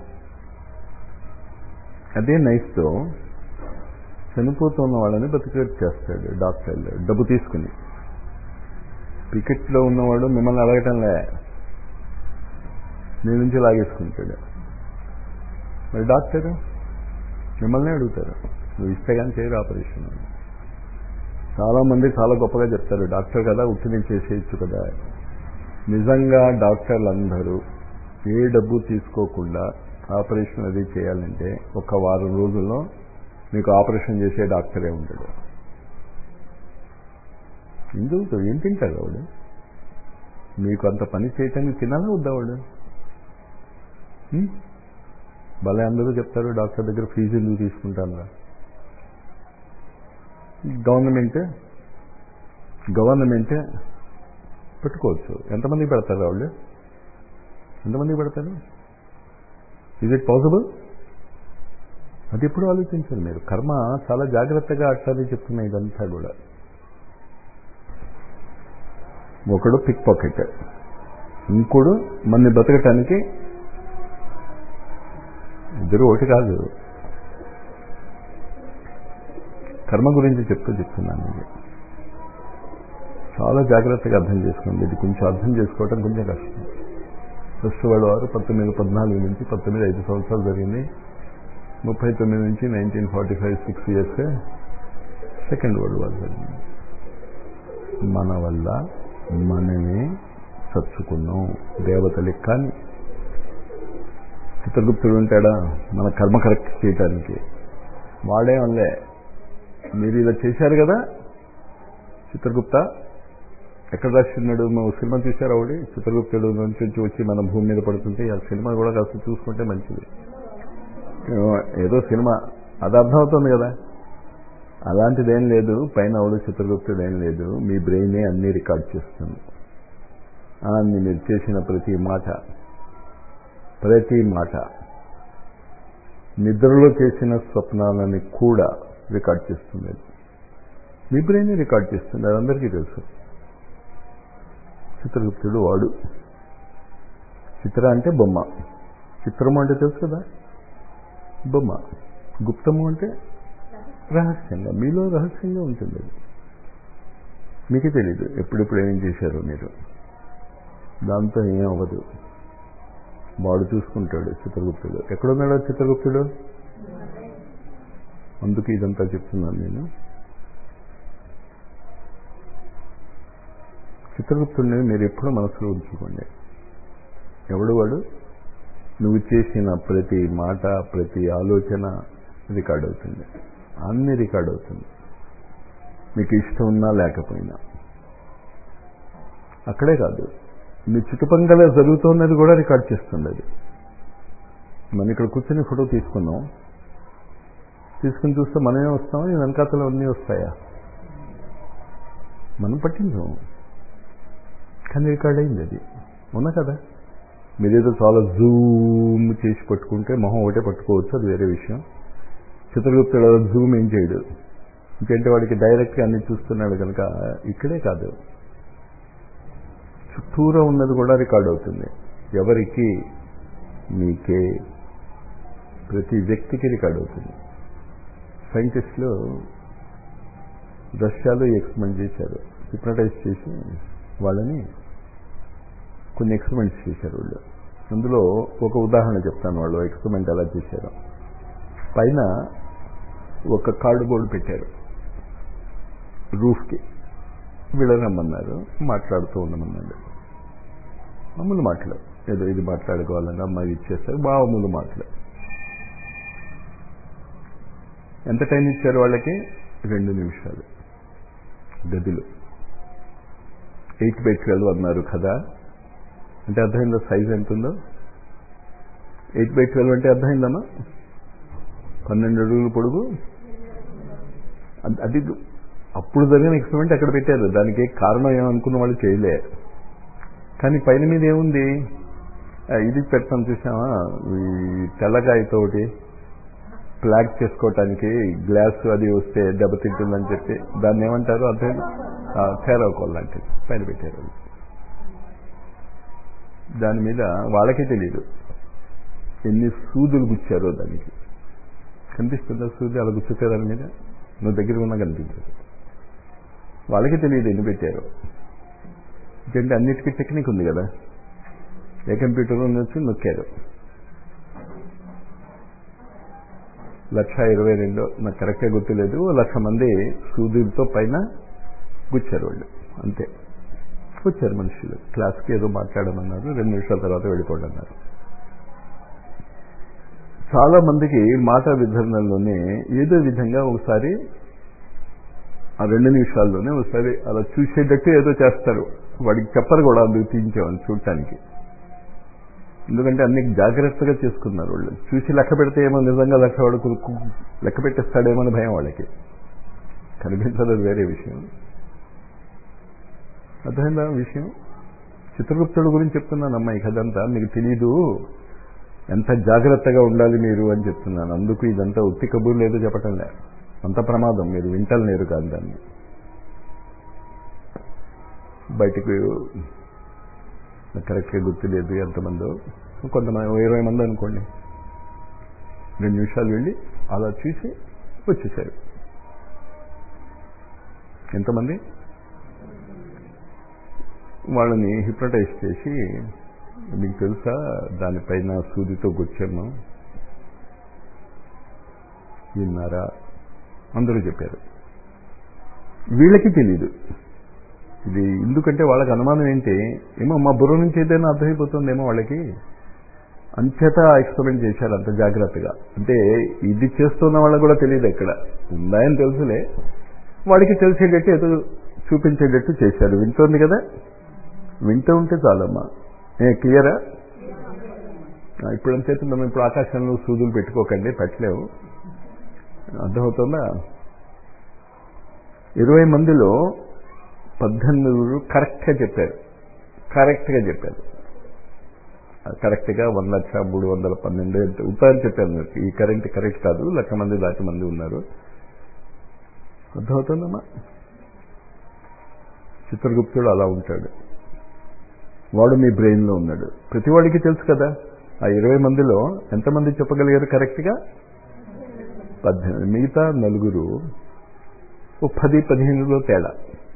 అదే నైఫ్తో చనిపోతున్న వాళ్ళని బతికేట్ చేస్తాడు డాక్టర్లు డబ్బు తీసుకుని పికెట్లో ఉన్నవాడు మిమ్మల్ని అడగటంలే నీ నుంచి లాగేసుకుంటాడు మరి డాక్టర్ మిమ్మల్ని అడుగుతారు నువ్వు ఇస్తే కానీ చేయరు ఆపరేషన్ చాలా మంది చాలా గొప్పగా చెప్తారు డాక్టర్ కదా ఉట్టి నేను చేసేయచ్చు కదా నిజంగా డాక్టర్లు అందరూ ఏ డబ్బు తీసుకోకుండా ఆపరేషన్ అది చేయాలంటే ఒక వారం రోజుల్లో మీకు ఆపరేషన్ చేసే డాక్టరే ఉంటాడు ఎందుకు ఏం తింటాడు వాడు మీకు అంత పని చేయటానికి తినాలా వద్దా వాడు భలే అందరూ చెప్తారు డాక్టర్ దగ్గర ఫీజు ఎందుకు తీసుకుంటాను గవర్నమెంట్ గవర్నమెంట్ పెట్టుకోవచ్చు ఎంతమందికి పెడతారు వాళ్ళు ఎంతమందికి పెడతారు ఇజ్ ఇట్ పాసిబుల్ అది ఎప్పుడు ఆలోచించాలి మీరు కర్మ చాలా జాగ్రత్తగా అట్లనే చెప్తున్నాయి ఇదంతా కూడా ఒకడు పిక్ పాకెట్ ఇంకోడు మన బతకటానికి ఇద్దరు ఒకటి కాదు కర్మ గురించి చెప్తూ చెప్తున్నాను ఇది చాలా జాగ్రత్తగా అర్థం చేసుకోండి ఇది కొంచెం అర్థం చేసుకోవటం కొంచెం కష్టం ఫస్ట్ వరల్డ్ వారు పంతొమ్మిది పద్నాలుగు నుంచి పంతొమ్మిది ఐదు సంవత్సరాలు జరిగింది ముప్పై తొమ్మిది నుంచి nineteen forty five six years second world war జరిగింది మన వల్ల మనమే చచ్చుకున్నాం దేవతలకి కానీ చిత్రగుప్తుడు ఉంటాడా మన కర్మ కరెక్ట్ చేయటానికి వాడే వల్లే మీరు ఇలా చేశారు కదా చిత్రగుప్త ఎక్కడ రాసిన్నాడు మేము సినిమా చూశారు ఆవిడ చిత్రగుప్తుడు నుంచి వచ్చి మన భూమి మీద పడుతుంటే ఆ సినిమా కూడా కాస్త చూసుకుంటే మంచిది ఏదో సినిమా అది అర్థమవుతుంది కదా అలాంటిదేం లేదు పైన అవడు చిత్రగుప్తుడు ఏం లేదు మీ బ్రెయినే అన్ని రికార్డ్ చేస్తుంది అన్ని మీరు చేసిన ప్రతి మాట ప్రతి మాట నిద్రలో చేసిన స్వప్నాలని కూడా రికార్డ్ చేస్తుంది మీ బ్రెయిన్ రికార్డ్ చేస్తుంది అది అందరికీ తెలుసు చిత్రగుప్తుడు వాడు చిత్ర అంటే బొమ్మ చిత్రము అంటే తెలుసు కదా బొమ్మ గుప్తము అంటే రహస్యంగా మీలో రహస్యంగా ఉంటుంది అది మీకే తెలీదు ఎప్పుడెప్పుడు ఏం చేశారో మీరు దాంతో ఏం అవ్వదు వాడు చూసుకుంటాడు చిత్రగుప్తుడు ఎక్కడున్నాడు చిత్రగుప్తుడు అందుకు ఇదంతా చెప్తున్నాను నేను చిత్రగుప్తుడిని మీరు ఎప్పుడూ మనసులో ఉంచుకోండి ఎవడు వాడు నువ్వు చేసిన ప్రతి మాట ప్రతి ఆలోచన రికార్డ్ అవుతుంది అన్ని రికార్డ్ అవుతుంది మీకు ఇష్టం ఉన్నా లేకపోయినా అక్కడే కాదు మీ చుట్టుపక్కల జరుగుతున్నది కూడా రికార్డ్ చేస్తుంది అది మనం ఇక్కడ కూర్చొని ఫోటో తీసుకున్నాం తీసుకుని చూస్తే మనమే వస్తామా ఈ వెనకాతలు అన్నీ వస్తాయా మనం పట్టించాం కానీ రికార్డ్ అయింది అది ఉన్నా కదా మీరేదో చాలా జూమ్ చేసి పట్టుకుంటే మొహం ఒకటే పట్టుకోవచ్చు అది వేరే విషయం చిత్రగుప్తుడు జూమ్ ఏం చేయడు ఇంకంటే వాడికి డైరెక్ట్గా అన్ని చూస్తున్నాడు కనుక ఇక్కడే కాదు చుట్టూరా ఉన్నది కూడా రికార్డ్ అవుతుంది ఎవరికి మీకే ప్రతి వ్యక్తికి రికార్డ్ అవుతుంది సైంటిస్టులు రష్యాలో ఎక్స్పెరిమెంట్ చేశారు హిప్నటైజ్ చేసి వాళ్ళని కొన్ని ఎక్స్పెరిమెంట్స్ చేశారు వాళ్ళు అందులో ఒక ఉదాహరణ చెప్తాను వాళ్ళు ఎక్స్పెరిమెంట్ ఎలా చేశారు పైన ఒక కార్డుబోర్డు పెట్టారు రూఫ్కి వీళ్ళని రమ్మన్నారు మాట్లాడుతూ ఉండమన్నాడు మామూలు మాటలు ఏదో ఇది మాట్లాడుకోవాలన్నా మరి ఇచ్చేస్తారు మామూలు మాటలు ఎంత టైం ఇచ్చారు వాళ్ళకి రెండు నిమిషాలు గదిలో ఎయిట్ బై ట్వెల్వ్ అన్నారు కదా అంటే అర్థమైందో సైజ్ ఎంత ఉందో ఎయిట్ బై ట్వెల్వ్ అంటే అర్థమైందమ్మా పన్నెండు అడుగులు పొడుగు అది అప్పుడు జరిగిన ఎక్స్పెరిమెంట్ అక్కడ పెట్టారు దానికి కారణం ఏమనుకున్న వాళ్ళు చేయలే కానీ పైన మీద ఏముంది ఇది పెడతాం చూసామా ఈ తెల్లకాయతో ఒకటి ప్లాగ్ చేసుకోవటానికి గ్లాస్ అది వస్తే దెబ్బతింటుందని చెప్పి దాన్ని ఏమంటారు అర్థం ఫేరవకోల్ లాంటిది పైన పెట్టారు దాని మీద వాళ్ళకే తెలియదు ఎన్ని సూదులు గుచ్చారో దానికి కనిపిస్తుందా సూది అలా గుచ్చితే దాని మీద నువ్వు దగ్గర ఉన్నా కనిపించదు వాళ్ళకి తెలియదు ఎన్ని పెట్టారో ఎందుకంటే అన్నిటికీ టెక్నిక్ ఉంది కదా ఏ కంప్యూటర్ వచ్చి నొక్కారు లక్ష ఇరవై రెండు నాకు కరెక్ట్గా గుర్తులేదు లక్ష మంది సూదులతో పైన గుచ్చారు వాళ్ళు అంతే వచ్చారు మనుషులు క్లాస్కి ఏదో మాట్లాడమన్నారు రెండు నిమిషాల తర్వాత వెళ్ళిపోండి అన్నారు చాలా మందికి మాట విధరణలోనే ఏదో విధంగా ఒకసారి ఆ రెండు నిమిషాల్లోనే ఒకసారి అలా చూసేటట్టు ఏదో చేస్తారు వాడికి చెప్పరు కూడా అందుకు తీయించామని చూడటానికి ఎందుకంటే అన్ని జాగ్రత్తగా చేసుకున్నారు వాళ్ళు చూసి లెక్క పెడితే ఏమో నిజంగా లెక్క వాడు లెక్క పెట్టేస్తాడేమో అని భయం వాళ్ళకి కనిపించదు వేరే విషయం అర్థమైందా విషయం చిత్రగుప్తుడు గురించి చెప్తున్నాను అమ్మ ఈ కథంతా మీకు తెలీదు ఎంత జాగ్రత్తగా ఉండాలి మీరు అని చెప్తున్నాను అందుకు ఇదంతా ఉత్తి కబుర్ లేదు చెప్పటం లే అంత ప్రమాదం మీరు వింటలేరు కాదు దాన్ని బయటకు కరెక్ట్గా గుర్తులేదు ఎంతమందో కొంతమంది ఇరవై మంది అనుకోండి రెండు నిమిషాలు వెళ్ళి అలా చూసి వచ్చేసారు ఎంతమంది వాళ్ళని హిప్నటైజ్ చేసి మీకు తెలుసా దానిపైన సూదితో గుచ్చాము విన్నారా అందరూ చెప్పారు వీళ్ళకి తెలీదు ఇది ఎందుకంటే వాళ్ళకి అనుమానం ఏంటి ఏమో మా బుర్ర నుంచి ఏదైనా అర్థమైపోతుందేమో వాళ్ళకి అంచేత ఎక్స్పెరిమెంట్ చేశారు అంత జాగ్రత్తగా అంటే ఇది చేస్తున్న వాళ్ళకి కూడా తెలియదు ఎక్కడ ఉందాయని తెలుసులే వాడికి తెలిసేటట్టు ఏదో చూపించేటట్టు చేశారు వింటోంది కదా వింటూ ఉంటే చాలమ్మా ఏ క్లియరా ఇప్పుడు అంతేత మనం ఇప్పుడు ఆకాశంలో సూదులు పెట్టుకోకండి పెట్టలేవు అర్థమవుతుందా ఇరవై మందిలో పద్దెనిమిది కరెక్ట్గా చెప్పారు కరెక్ట్గా చెప్పారు కరెక్ట్గా వన్ లక్ష మూడు వందల పన్నెండు ఉపాయం చెప్పాను ఈ కరెంట్ కరెక్ట్ కాదు లక్ష మంది దాటి మంది ఉన్నారు అర్థమవుతుందమ్మా చిత్రగుప్తుడు అలా ఉంటాడు వాడు మీ బ్రెయిన్లో ఉన్నాడు ప్రతివాడికి తెలుసు కదా ఆ ఇరవై మందిలో ఎంతమంది చెప్పగలిగారు కరెక్ట్గా పద్దెనిమిది మిగతా నలుగురు ఓ పది పదిహేనులో తేడా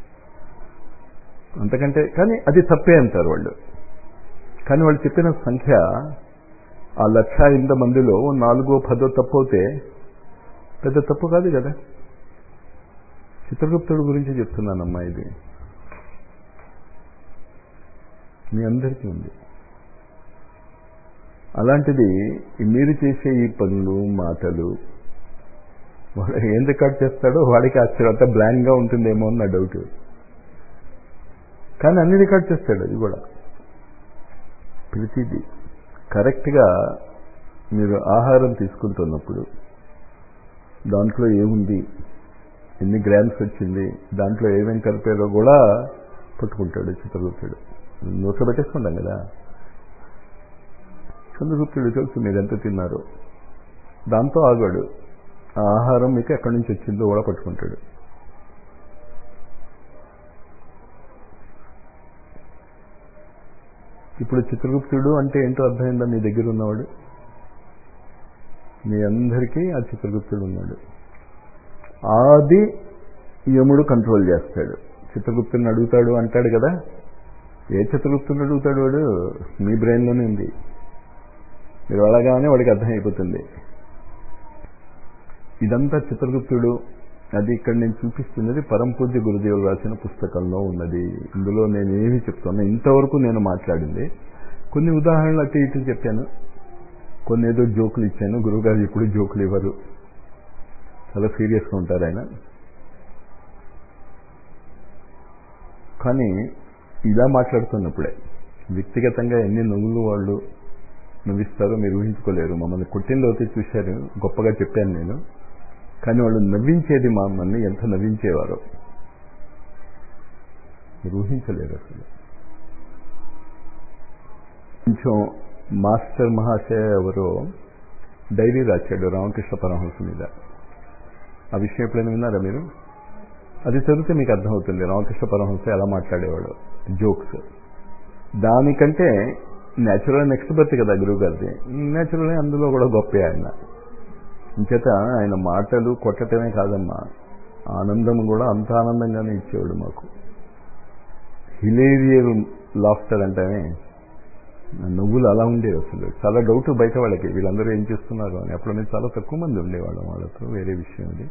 అంతకంటే కానీ అది తప్పే అంటారు వాళ్ళు కానీ వాళ్ళు చెప్పిన సంఖ్య ఆ లక్ష ఇంత మందిలో నాలుగో పదో తప్పు అవుతే పెద్ద తప్పు కాదు కదా చిత్రగుప్తుడు గురించి చెప్తున్నానమ్మా ఇది మీ అందరికీ ఉంది అలాంటిది మీరు చేసే ఈ పనులు మాటలు వాడు ఏం రికార్డ్ చేస్తాడో వాడికి ఆశ్చర్యం అంతా బ్లాంక్గా ఉంటుందేమో అని నా డౌట్ కానీ అన్ని రికార్డ్ చేస్తాడు అది కూడా ప్రతిదీ కరెక్ట్గా మీరు ఆహారం తీసుకుంటున్నప్పుడు దాంట్లో ఏముంది ఎన్ని గ్రామ్స్ వచ్చింది దాంట్లో ఏమేమి కలిపారో కూడా పట్టుకుంటాడు చిత్రగుప్తుడు నోట్లో పెట్టేసుకుంటాం కదా చంద్రగుప్తుడు తెలుసు మీరు ఎంత తిన్నారో దాంతో ఆగాడు ఆ ఆహారం మీకు ఎక్కడి నుంచి వచ్చిందో కూడా పట్టుకుంటాడు ఇప్పుడు చిత్రగుప్తుడు అంటే ఏంటో అర్థమైందా మీ దగ్గర ఉన్నవాడు మీ అందరికీ ఆ చిత్రగుప్తుడు ఉన్నాడు ఆది యముడు కంట్రోల్ చేస్తాడు చిత్రగుప్తుని అడుగుతాడు అంటాడు కదా ఏ చిత్రగుప్తుని అడుగుతాడు వాడు మీ బ్రెయిన్లోనే ఉంది మీరు అడగానే వాడికి అర్థమైపోతుంది ఇదంతా చిత్రగుప్తుడు అది ఇక్కడ నేను చూపిస్తున్నది పరంపూజ్య గురుదేవులు రాసిన పుస్తకంలో ఉన్నది ఇందులో నేను ఏమి చెప్తున్నా ఇంతవరకు నేను మాట్లాడింది కొన్ని ఉదాహరణలు అటు ఇటు చెప్పాను కొన్ని ఏదో జోకులు ఇచ్చాను గురువుగారు ఎప్పుడు జోకులు ఇవ్వరు చాలా సీరియస్గా ఉంటారు ఆయన కానీ ఇలా మాట్లాడుతున్నప్పుడే వ్యక్తిగతంగా ఎన్ని నవ్వులు వాళ్ళు నవ్విస్తారో మీరు ఊహించుకోలేరు మమ్మల్ని కొట్టిందవుతే చూశారు గొప్పగా చెప్పాను నేను కానీ వాళ్ళు నవ్వించేది మమ్మల్ని ఎంత నవ్వించేవారో మీరు ఊహించలేరు అసలు కొంచెం మాస్టర్ మహాశయ ఎవరో డైరీ రాశాడు రామకృష్ణ పరమహంస మీద ఆ విషయం ఎప్పుడైనా విన్నారా మీరు అది చదివితే మీకు అర్థమవుతుంది రామకృష్ణ పరమహంస ఎలా మాట్లాడేవాడు జోక్స్ దానికంటే న్యాచురల్ నెక్స్ట్ బర్త్ కదా గురువు గారిది న్యాచురల్ అందులో కూడా గొప్పే ఆయన ఇంచేత ఆయన మాటలు కొట్టటమే కాదమ్మా ఆనందం కూడా అంత ఆనందంగానే ఇచ్చేవాడు మాకు హిలేరియర్ లాఫ్టర్ అంటేనే నవ్వులు అలా ఉండేవి అసలు చాలా డౌట్ బయట వాళ్ళకి వీళ్ళందరూ ఏం చేస్తున్నారు అని అప్పుడు మేము చాలా తక్కువ మంది ఉండేవాళ్ళం వాళ్ళతో వేరే విషయం అది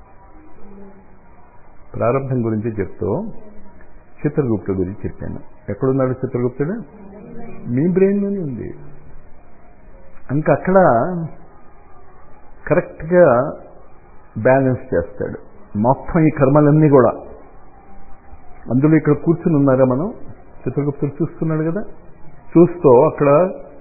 ప్రారంభం గురించి చెప్తూ చిత్రగుప్తుడు గురించి చెప్పాను ఎక్కడున్నాడు చిత్రగుప్తుడు మీ బ్రెయిన్లోనే ఉంది ఇంకా అక్కడ కరెక్ట్గా బ్యాలెన్స్ చేస్తాడు మొత్తం ఈ కర్మలన్నీ కూడా అందులో ఇక్కడ కూర్చుని ఉన్నారా మనం చిత్రగుప్తుడు చూస్తున్నాడు కదా చూస్తూ అక్కడ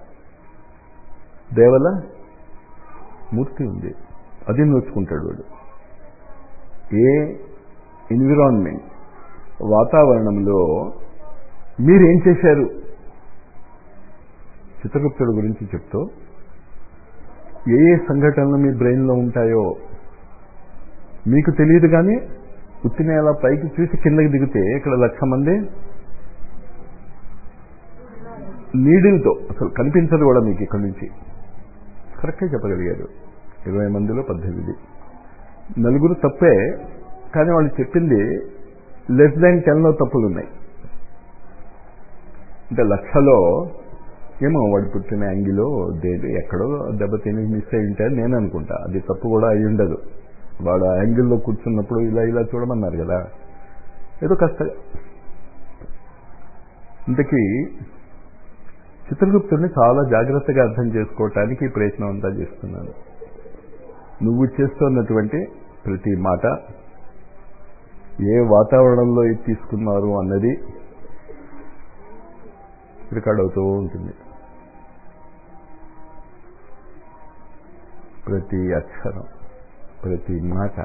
దేవల మూర్తి ఉంది అది నోచుకుంటాడు వాడు ఏ ఎన్విరాన్మెంట్ వాతావరణంలో మీరేం చేశారు చిత్రగుప్తుడు గురించి చెప్తూ ఏ ఏ సంఘటనలు మీ బ్రెయిన్లో ఉంటాయో మీకు తెలియదు కానీ ఉత్తిన అలా పైకి చూసి కిందకి దిగితే ఇక్కడ లక్ష మంది నీడిల్తో అసలు కనిపించదు కూడా మీకు ఇక్కడి నుంచి కరెక్ట్గా చెప్పగలిగారు ఇరవై మందిలో పద్దెనిమిది నలుగురు తప్పే కానీ వాళ్ళు చెప్పింది లెస్ దాన్ టెన్లో తప్పులు ఉన్నాయి అంటే లక్షలో ఏమో వాడు పుట్టిన యాంగిలో దేని ఎక్కడో దెబ్బతిని మిస్ అయి ఉంటాయని నేను అనుకుంటా అది తప్పు కూడా అయి ఉండదు వాడు ఆ యాంగిల్లో కూర్చున్నప్పుడు ఇలా ఇలా చూడమన్నారు కదా ఏదో కాస్త ఇంతకీ చిత్రగుప్తుడిని చాలా జాగ్రత్తగా అర్థం చేసుకోవటానికి ఈ ప్రయత్నం అంతా చేస్తున్నాను నువ్వు చేస్తున్నటువంటి ప్రతి మాట ఏ వాతావరణంలో ఇది తీసుకున్నారు అన్నది రికార్డ్ అవుతూ ఉంటుంది ప్రతి అక్షరం ప్రతి మాట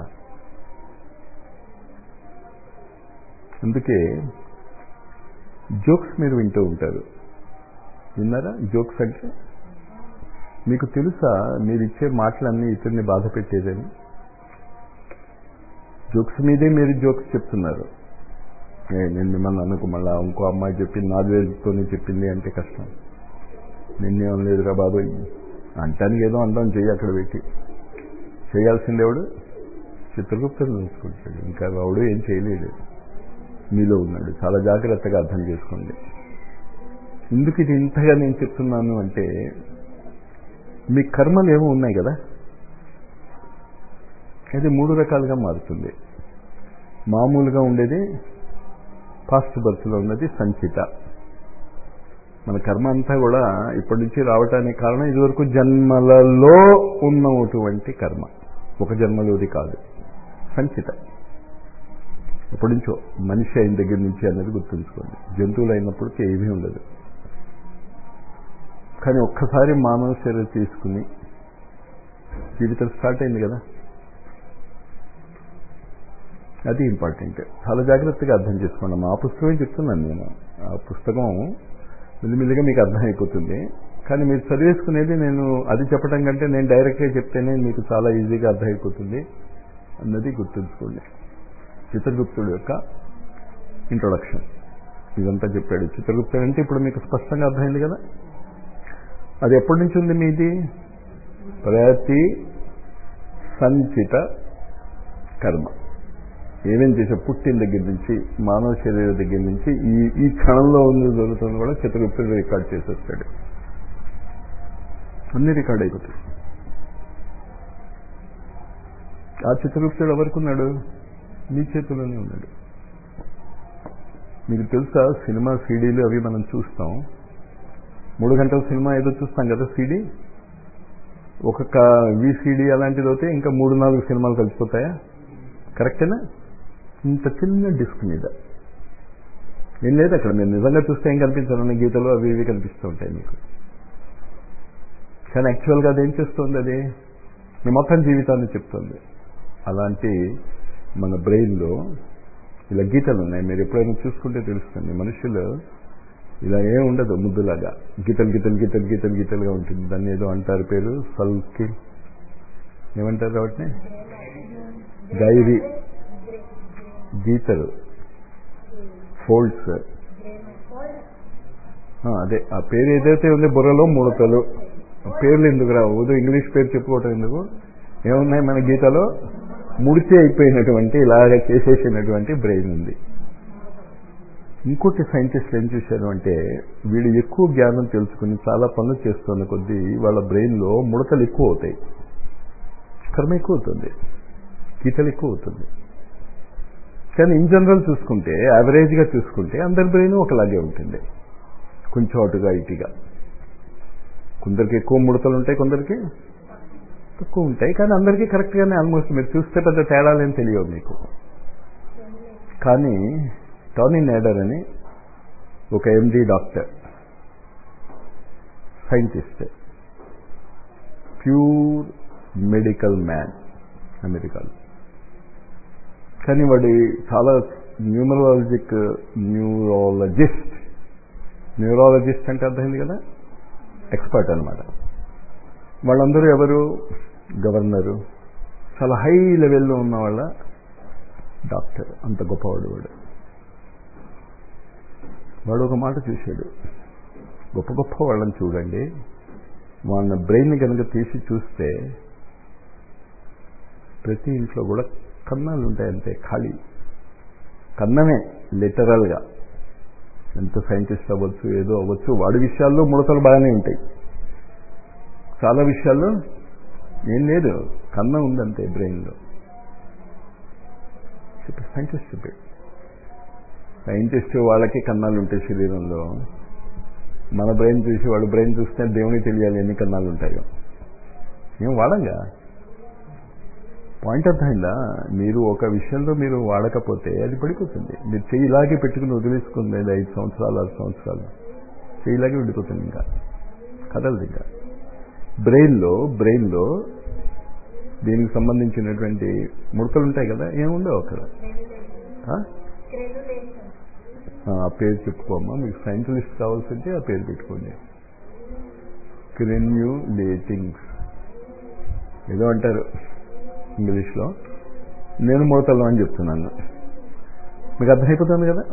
అందుకే జోక్స్ మీరు వింటూ ఉంటారు విన్నారా జోక్స్ అంటే మీకు తెలుసా మీరు ఇచ్చే మాటలన్నీ ఇతరుని బాధ పెట్టేదని జోక్స్ మీదే మీరు జోక్స్ చెప్తున్నారు నేను మిమ్మల్ని అనుకు మళ్ళా ఇంకో అమ్మాయి చెప్పింది నాలుగు వేలతోనే చెప్పింది అంటే కష్టం నిన్నేం లేదురా బాబోయ్ అంటానికి ఏదో అంటాం చెయ్యి అక్కడ పెట్టి చేయాల్సింది ఎవడు చిత్రగుప్తులు చూసుకుంటాడు ఇంకా వాడు ఏం చేయలేడు మీలో ఉన్నాడు చాలా జాగ్రత్తగా అర్థం చేసుకోండి ఎందుకు ఇది ఇంతగా నేను చెప్తున్నాను అంటే మీ కర్మలు ఏమో ఉన్నాయి కదా అది మూడు రకాలుగా మారుతుంది మామూలుగా ఉండేది పాస్ట్ బర్త్లో ఉన్నది సంచిత మన కర్మ అంతా కూడా ఇప్పటి నుంచి రావటానికి కారణం ఇదివరకు జన్మలలో ఉన్నటువంటి కర్మ ఒక జన్మలోది కాదు సంచిత ఎప్పటి నుంచో మనిషి అయిన దగ్గర నుంచి అనేది గుర్తుంచుకోండి జంతువులు అయినప్పటికీ ఏమీ ఉండదు కానీ ఒక్కసారి మానవ శరీరం తీసుకుని జీవితం స్టార్ట్ అయింది కదా అది ఇంపార్టెంట్ చాలా జాగ్రత్తగా అర్థం చేసుకోండి మా పుస్తకం చెప్తున్నాను నేను ఆ పుస్తకం మెల్లిమెల్లిగా మీకు అర్థమైపోతుంది కానీ మీరు చదివేసుకునేది నేను అది చెప్పడం కంటే నేను డైరెక్ట్గా చెప్తేనే మీకు చాలా ఈజీగా అర్థమైపోతుంది అన్నది గుర్తుంచుకోండి చిత్రగుప్తుడు యొక్క ఇంట్రొడక్షన్ ఇదంతా చెప్పాడు చిత్రగుప్తుడు అంటే ఇప్పుడు మీకు స్పష్టంగా అర్థమైంది కదా అది ఎప్పటి నుంచి ఉంది మీది ప్రతి సంచిత కర్మ ఏమేం చేసే పుట్టిన దగ్గర నుంచి మానవ శరీరం దగ్గర నుంచి ఈ ఈ క్షణంలో ఉంది జరుగుతుంది కూడా చిత్రగుప్తుడు రికార్డ్ చేసేస్తాడు అన్ని రికార్డ్ అయిపోతాయి ఆ చిత్రగుప్తుడు ఎవరికి ఉన్నాడు మీ చేతిలోనే ఉన్నాడు మీకు తెలుసా సినిమా సీడీలు అవి మనం చూస్తాం మూడు గంటల సినిమా ఏదో చూస్తాం కదా సీడీ ఒక్కొక్క విసిడి అలాంటిది అయితే ఇంకా మూడు నాలుగు సినిమాలు కలిసిపోతాయా కరెక్టేనా ఇంత చిన్న డిస్క్ మీద ఏం లేదు అక్కడ మీరు నిజంగా చూస్తే ఏం కనిపించాలన్న గీతలు అవి ఇవి కనిపిస్తూ ఉంటాయి మీకు కానీ యాక్చువల్గా అది ఏం చేస్తుంది అది మీ మొత్తం జీవితాన్ని చెప్తుంది అలాంటి మన బ్రెయిన్లో ఇలా గీతలు ఉన్నాయి మీరు ఎప్పుడైనా చూసుకుంటే తెలుస్తుంది మనుషులు ఇలా ఏం ఉండదు ముద్దులాగా గీతలు గీతలు గీతలు గీతలు గీతలుగా ఉంటుంది దాన్ని ఏదో అంటారు పేరు సల్కి ఏమంటారు కాబట్టి డైరీ గీతలు ఫోల్డ్స్ అదే ఆ పేరు ఏదైతే ఉంది బుర్రలో ముడతలు పేర్లు ఎందుకు రావు ఉదయం ఇంగ్లీష్ పేరు చెప్పుకోవటం ఎందుకు ఏమున్నాయి మన గీతలో ముడిచి అయిపోయినటువంటి ఇలాగ చేసేసినటువంటి బ్రెయిన్ ఉంది ఇంకోటి సైంటిస్టులు ఏం చూశారు అంటే వీళ్ళు ఎక్కువ జ్ఞానం తెలుసుకుని చాలా పనులు చేస్తున్న కొద్దీ వాళ్ళ బ్రెయిన్లో ముడతలు ఎక్కువ అవుతాయి కర్మ ఎక్కువ అవుతుంది గీతలు ఎక్కువ అవుతుంది కానీ ఇన్ జనరల్ చూసుకుంటే యావరేజ్గా చూసుకుంటే అందరి బ్రెయిన్ ఒకలాగే ఉంటుంది కొంచెం అటుగా ఇటుగా కొందరికి ఎక్కువ ముడతలు ఉంటాయి కొందరికి తక్కువ ఉంటాయి కానీ అందరికీ కరెక్ట్గానే ఆల్మోస్ట్ మీరు చూస్తే పెద్ద తేడాలేం తెలియవు మీకు కానీ టానీ నేడర్ అని ఒక MD doctor scientist pure medical man అమెరికాలో కానీ వాడి చాలా న్యూమరాలజిక్ న్యూరాలజిస్ట్ న్యూరాలజిస్ట్ అంటే అర్థమైంది కదా ఎక్స్పర్ట్ అనమాట వాళ్ళందరూ ఎవరు గవర్నరు చాలా హై లెవెల్లో ఉన్న వాళ్ళ డాక్టర్ అంత గొప్పవాడు వాడు వాడు ఒక మాట చూశాడు గొప్ప గొప్ప వాళ్ళని చూడండి వాళ్ళ బ్రెయిన్ కనుక తీసి చూస్తే ప్రతి ఇంట్లో కూడా కన్నాలు ఉంటాయంతే ఖాళీ కన్నమే లిటరల్గా ఎంత సైంటిస్ట్ అవ్వచ్చు ఏదో అవ్వచ్చు వాడి విషయాల్లో ముడతలు బాగానే ఉంటాయి చాలా విషయాల్లో ఏం లేదు కన్న ఉందంతే బ్రెయిన్లో చెప్పి సైంటిస్ట్ చెప్పాడు సైంటిస్ట్ వాళ్ళకి కన్నాలు ఉంటాయి శరీరంలో మన బ్రెయిన్ చూసి వాడు బ్రెయిన్ చూస్తే దేవునికి తెలియాలి ఎన్ని కన్నాలు ఉంటాయో ఏం వాడంగా పాయింట్ అర్థమైందా మీరు ఒక విషయంలో మీరు వాడకపోతే అది పడిపోతుంది మీరు చెయ్యి ఇలాగే పెట్టుకుని వదిలేసుకుంది అది ఐదు సంవత్సరాలు ఆరు సంవత్సరాలు చెయ్యి ఇలాగే ఉండిపోతుంది ఇంకా కదలదు ఇంకా బ్రెయిన్లో బ్రెయిన్లో దీనికి సంబంధించినటువంటి ముడతలు ఉంటాయి కదా ఏముండవు అక్కడ ఆ పేరు చెప్పుకోమ్మా మీకు సైంటిస్ట్ కావాల్సింటే ఆ పేరు పెట్టుకోండి క్రెన్యులేటింగ్స్ ఏదో అంటారు ఇంగ్లీష్లో నేను ముడతలు అని చెప్తున్నాను మీకు అర్థమైపోతుంది కదా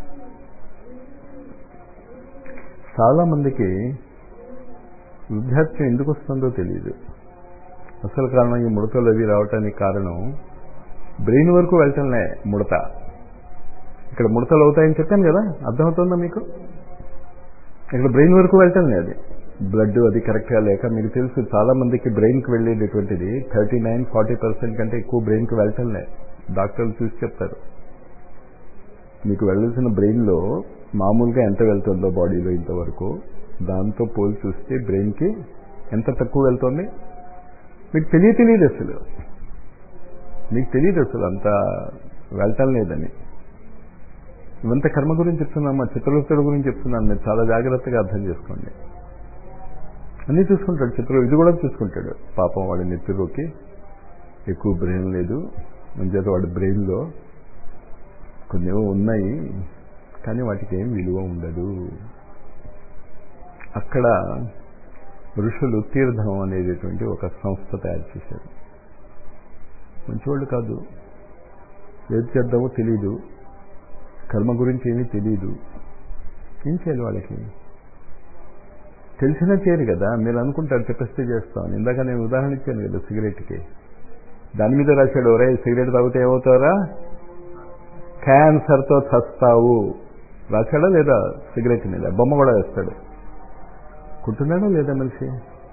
చాలామందికి వృద్ధాప్యం ఎందుకు వస్తుందో తెలియదు అసలు కారణం ఈ ముడతలు అవి రావటానికి కారణం బ్రెయిన్ వరకు వెళ్ళటంలే ముడత ఇక్కడ ముడతలు అవుతాయని చెప్పాను కదా అర్థమవుతుందా మీకు ఇక్కడ బ్రెయిన్ వరకు వెళ్ళటం లేదు బ్లడ్ అది కరెక్ట్గా లేక మీకు తెలుసు చాలా మందికి బ్రెయిన్కి వెళ్ళేటటువంటిది థర్టీ నైన్ ఫార్టీ పర్సెంట్ కంటే ఎక్కువ బ్రెయిన్కి వెళ్ళటం లే డాక్టర్లు చూసి చెప్తారు మీకు వెళ్ళాల్సిన బ్రెయిన్లో మామూలుగా ఎంత వెళ్తుందో బాడీలో ఇంతవరకు దాంతో పోల్చి చూస్తే బ్రెయిన్కి ఎంత తక్కువ వెళ్తుంది మీకు తెలియ తెలియదు అసలు మీకు తెలియదు అసలు అంత వెళ్ళటం లేదని ఇవంతా కర్మ గురించి చెప్తున్నాను మా చిత్రగుప్తుడు గురించి చెప్తున్నాను మీరు చాలా జాగ్రత్తగా అర్థం చేసుకోండి అన్నీ చూసుకుంటాడు చిత్రం ఇది కూడా చూసుకుంటాడు పాపం వాడి నెత్తిలోకి ఎక్కువ బ్రెయిన్ లేదు మంచిగా వాడి బ్రెయిన్లో కొన్ని ఉన్నాయి కానీ వాటికి ఏం విలువ ఉండదు అక్కడ ఋషులు తీర్థం అనేటటువంటి ఒక సంస్థ తయారు చేశారు మంచివాళ్ళు కాదు ఏది చేద్దామో తెలియదు కర్మ గురించి ఏమీ తెలియదు ఏం చేయాలి వాళ్ళకి తెలిసినా చేయరు కదా మీరు అనుకుంటారు చెప్పేస్తే చేస్తాం ఇందాక నేను ఉదాహరణ ఇచ్చాను కదా సిగరెట్కి దాని మీద రాశాడు ఒరే సిగరెట్ తాగితే ఏమవుతారా క్యాన్సర్తో చస్తావు రాశాడా లేదా సిగరెట్ మీద బొమ్మ కూడా వేస్తాడు కుంటున్నాడా లేదా మనిషి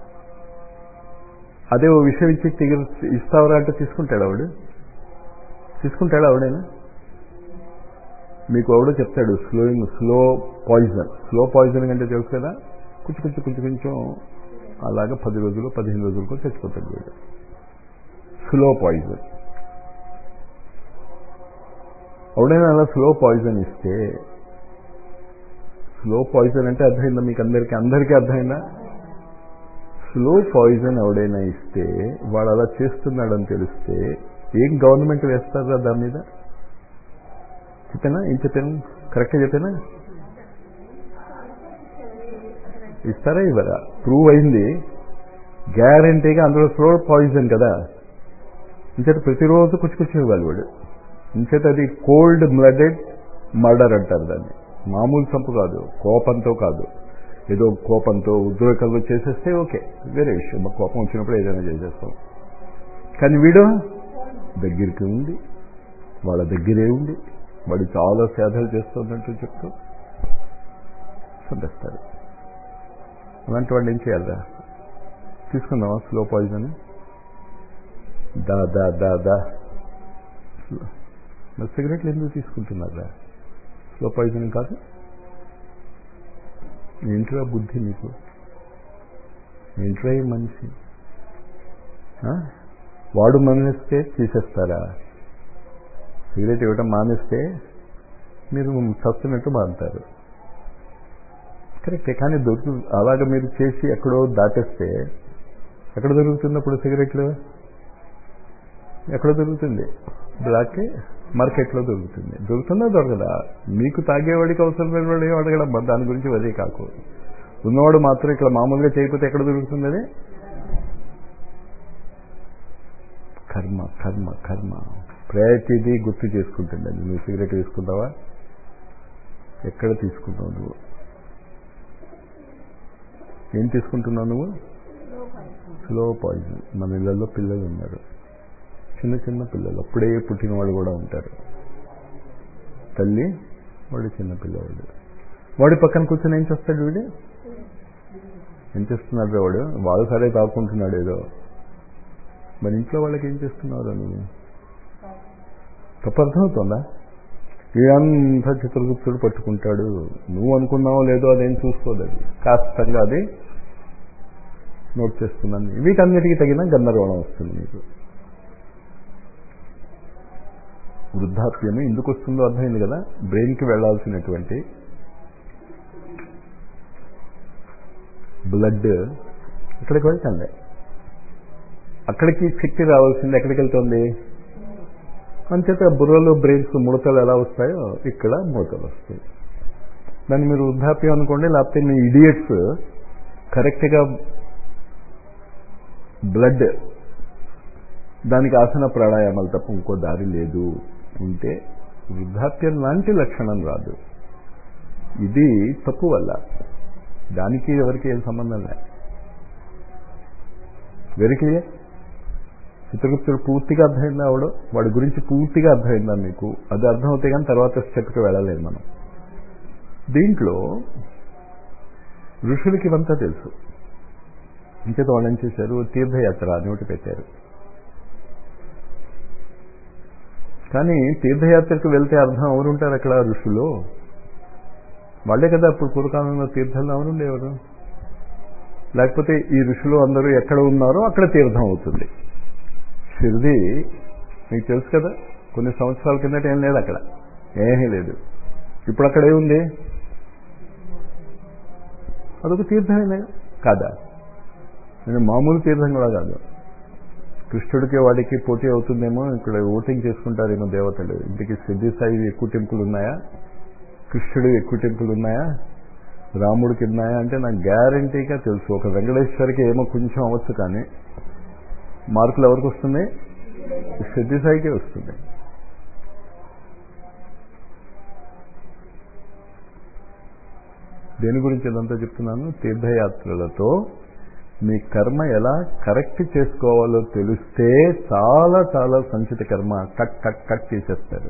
అదే ఓ విషయం ఇచ్చి సిగరెట్ ఇస్తావరా అంటే తీసుకుంటాడు ఆవిడ తీసుకుంటాడా ఆవిడైనా మీకు ఆవిడ చెప్తాడు slowing slow poison slow poison అంటే తెలుసు కదా కొంచెం కొంచెం కొంచెం కొంచెం అలాగా పది రోజులు పదిహేను రోజులకు చచ్చిపోతాడు వీడు స్లో పాయిజన్ ఎవడైనా అలా స్లో పాయిజన్ ఇస్తే స్లో పాయిజన్ అంటే అర్థమైందా మీకు అందరికీ అందరికీ అర్థమైందా స్లో పాయిజన్ ఎవడైనా ఇస్తే వాడు అలా చేస్తున్నాడని తెలిస్తే ఏం గవర్నమెంట్ వేస్తారా దాని మీద చెప్పానా ఏం చెప్పాను కరెక్ట్గా చెప్పానా ఇస్తారా ఇవ్వరా ప్రూవ్ అయింది గ్యారంటీగా అందులో స్లో పాయిజన్ కదా ఇంచేత ప్రతిరోజు కుచ్చి కుచ్చి ఇవ్వాలి వాడు ఇంచేత అది కోల్డ్ బ్లడెడ్ మర్డర్ అంటారు దాన్ని మామూలు చంపు కాదు కోపంతో కాదు ఏదో కోపంతో ఉద్రేకంలో చేసేస్తే ఓకే వేరే విషయం మా కోపం వచ్చినప్పుడు ఏదైనా చేసేస్తాం కానీ వీడు దగ్గరికి ఉంది వాళ్ళ దగ్గరే ఉంది వాడు చాలా సేధలు చేస్తున్నట్టు చెప్తూ చంపేస్తారు అలాంటి వాళ్ళు ఏం చేయాలరా తీసుకుందామా స్లో పాయిజన్ దా దా దా దా మరి సిగరెట్లు ఎందుకు తీసుకుంటున్నారా స్లో పాయిజన్ కాదు ఏంట్రా బుద్ధి నీకు ఏంట్రా ఈ మనిషి వాడు మానేస్తే తీసేస్తారా సిగరెట్ ఇవ్వటం మానేస్తే మీరు చస్తున్నట్టు మారుతారు కరెక్టే కానీ దొరుకు అలాగ మీరు చేసి ఎక్కడో దాటేస్తే ఎక్కడ దొరుకుతుంది అప్పుడు సిగరెట్లు ఎక్కడ దొరుకుతుంది బ్లాక్ మార్కెట్లో దొరుకుతుంది దొరుకుతుందా దొరకదా మీకు తాగేవాడికి అవసరమైన వాడు ఏం అడగడం దాని గురించి వదే కాకు ఉన్నవాడు మాత్రం ఇక్కడ మామూలుగా చేయకపోతే ఎక్కడ దొరుకుతుంది అది కర్మ కర్మ కర్మ ప్రతిదీ గుర్తు చేసుకుంటుంది అది నువ్వు సిగరెట్ తీసుకుంటావా ఎక్కడ తీసుకుంటావు నువ్వు ఏం తీసుకుంటున్నావు నువ్వు స్లో పాయిజన్ మన ఇళ్లలో పిల్లలు ఉన్నారు చిన్న చిన్న పిల్లలు అప్పుడే పుట్టిన వాళ్ళు కూడా ఉంటారు తల్లి వాడు చిన్న పిల్లవాడు వాడి పక్కన కూర్చొని ఏం చేస్తాడు వీడు ఏం చేస్తున్నాడు వాడు వాడు సరే తాకుంటున్నాడు ఏదో మరి ఇంట్లో వాళ్ళకి ఏం చేస్తున్నావు నువ్వు తప్పు అర్థమవుతుందా ఇదంతా చిత్రగుప్తుడు పట్టుకుంటాడు నువ్వు అనుకున్నావో లేదో అదేం చూసుకోదు అది కాస్తంగా అది నోట్ చేస్తున్నాను వీటన్నిటికీ తగిన గందరగోళం వస్తుంది మీకు వృద్ధాప్యం ఎందుకు వస్తుందో అర్థమైంది కదా బ్రెయిన్కి వెళ్లాల్సినటువంటి బ్లడ్ ఇక్కడికి వెళ్తుంది అక్కడికి శక్తి రావాల్సింది ఎక్కడికి వెళ్తుంది అంచేత బుర్రలో బ్రెయిన్స్ ముడతలు ఎలా వస్తాయో ఇక్కడ ముడతలు వస్తాయి దాన్ని మీరు వృద్ధాప్యం అనుకోండి లేకపోతే మీ ఇడియట్స్ కరెక్ట్గా బ్లడ్ దానికి ఆసన ప్రాణాయామాలు తప్ప ఇంకో దారి లేదు ఉంటే వృద్ధాప్యం లాంటి లక్షణం రాదు ఇది తప్పు వల్ల దానికి ఎవరికి ఏం సంబంధం లే వెరీ క్లియర్ చిత్రగుప్తుడు పూర్తిగా అర్థమైందా ఆవిడ వాడి గురించి పూర్తిగా అర్థమైందా మీకు అది అర్థమవుతే కానీ తర్వాత స్టెప్కి వెళ్ళలేదు మనం దీంట్లో ఋషులకి ఇవంతా తెలుసు ఇంకేత వాళ్ళు ఏం చేశారు తీర్థయాత్ర అని ఒకటి పెట్టారు కానీ తీర్థయాత్రకు వెళ్తే అర్థం ఎవరుంటారు అక్కడ ఋషులు వాళ్ళే కదా అప్పుడు పూర్వకాలంలో తీర్థంలో ఎవరుండేవారు లేకపోతే ఈ ఋషులు అందరూ ఎక్కడ ఉన్నారో అక్కడ తీర్థం అవుతుంది షిర్ది మీకు తెలుసు కదా కొన్ని సంవత్సరాల కిందట ఏం లేదు అక్కడ ఏమీ లేదు ఇప్పుడు అక్కడ ఏముంది అదొక తీర్థమే కాదా నేను మామూలు తీర్థం కూడా కాదు కృష్ణుడికి వాడికి పోటీ అవుతుందేమో ఇక్కడ ఓటింగ్ చేసుకుంటారేమో దేవతలు ఇంటికి సిద్ధి సాయి ఎక్కువ టెంపుల్ ఉన్నాయా కృష్ణుడు ఎక్కువ టెంపుల్ ఉన్నాయా రాముడికి ఉన్నాయా అంటే నాకు గ్యారంటీగా తెలుసు ఒక వెంకటేశ్వరికి ఏమో కొంచెం అవ్వచ్చు కానీ మార్కులు ఎవరికి వస్తుంది సిద్ధి సాయికే వస్తుంది దేని గురించి ఇదంతా చెప్తున్నాను తీర్థయాత్రలతో మీ కర్మ ఎలా కరెక్ట్ చేసుకోవాలో తెలిస్తే చాలా చాలా సంచిత కర్మ కట్ కట్ కట్ చేసేస్తారు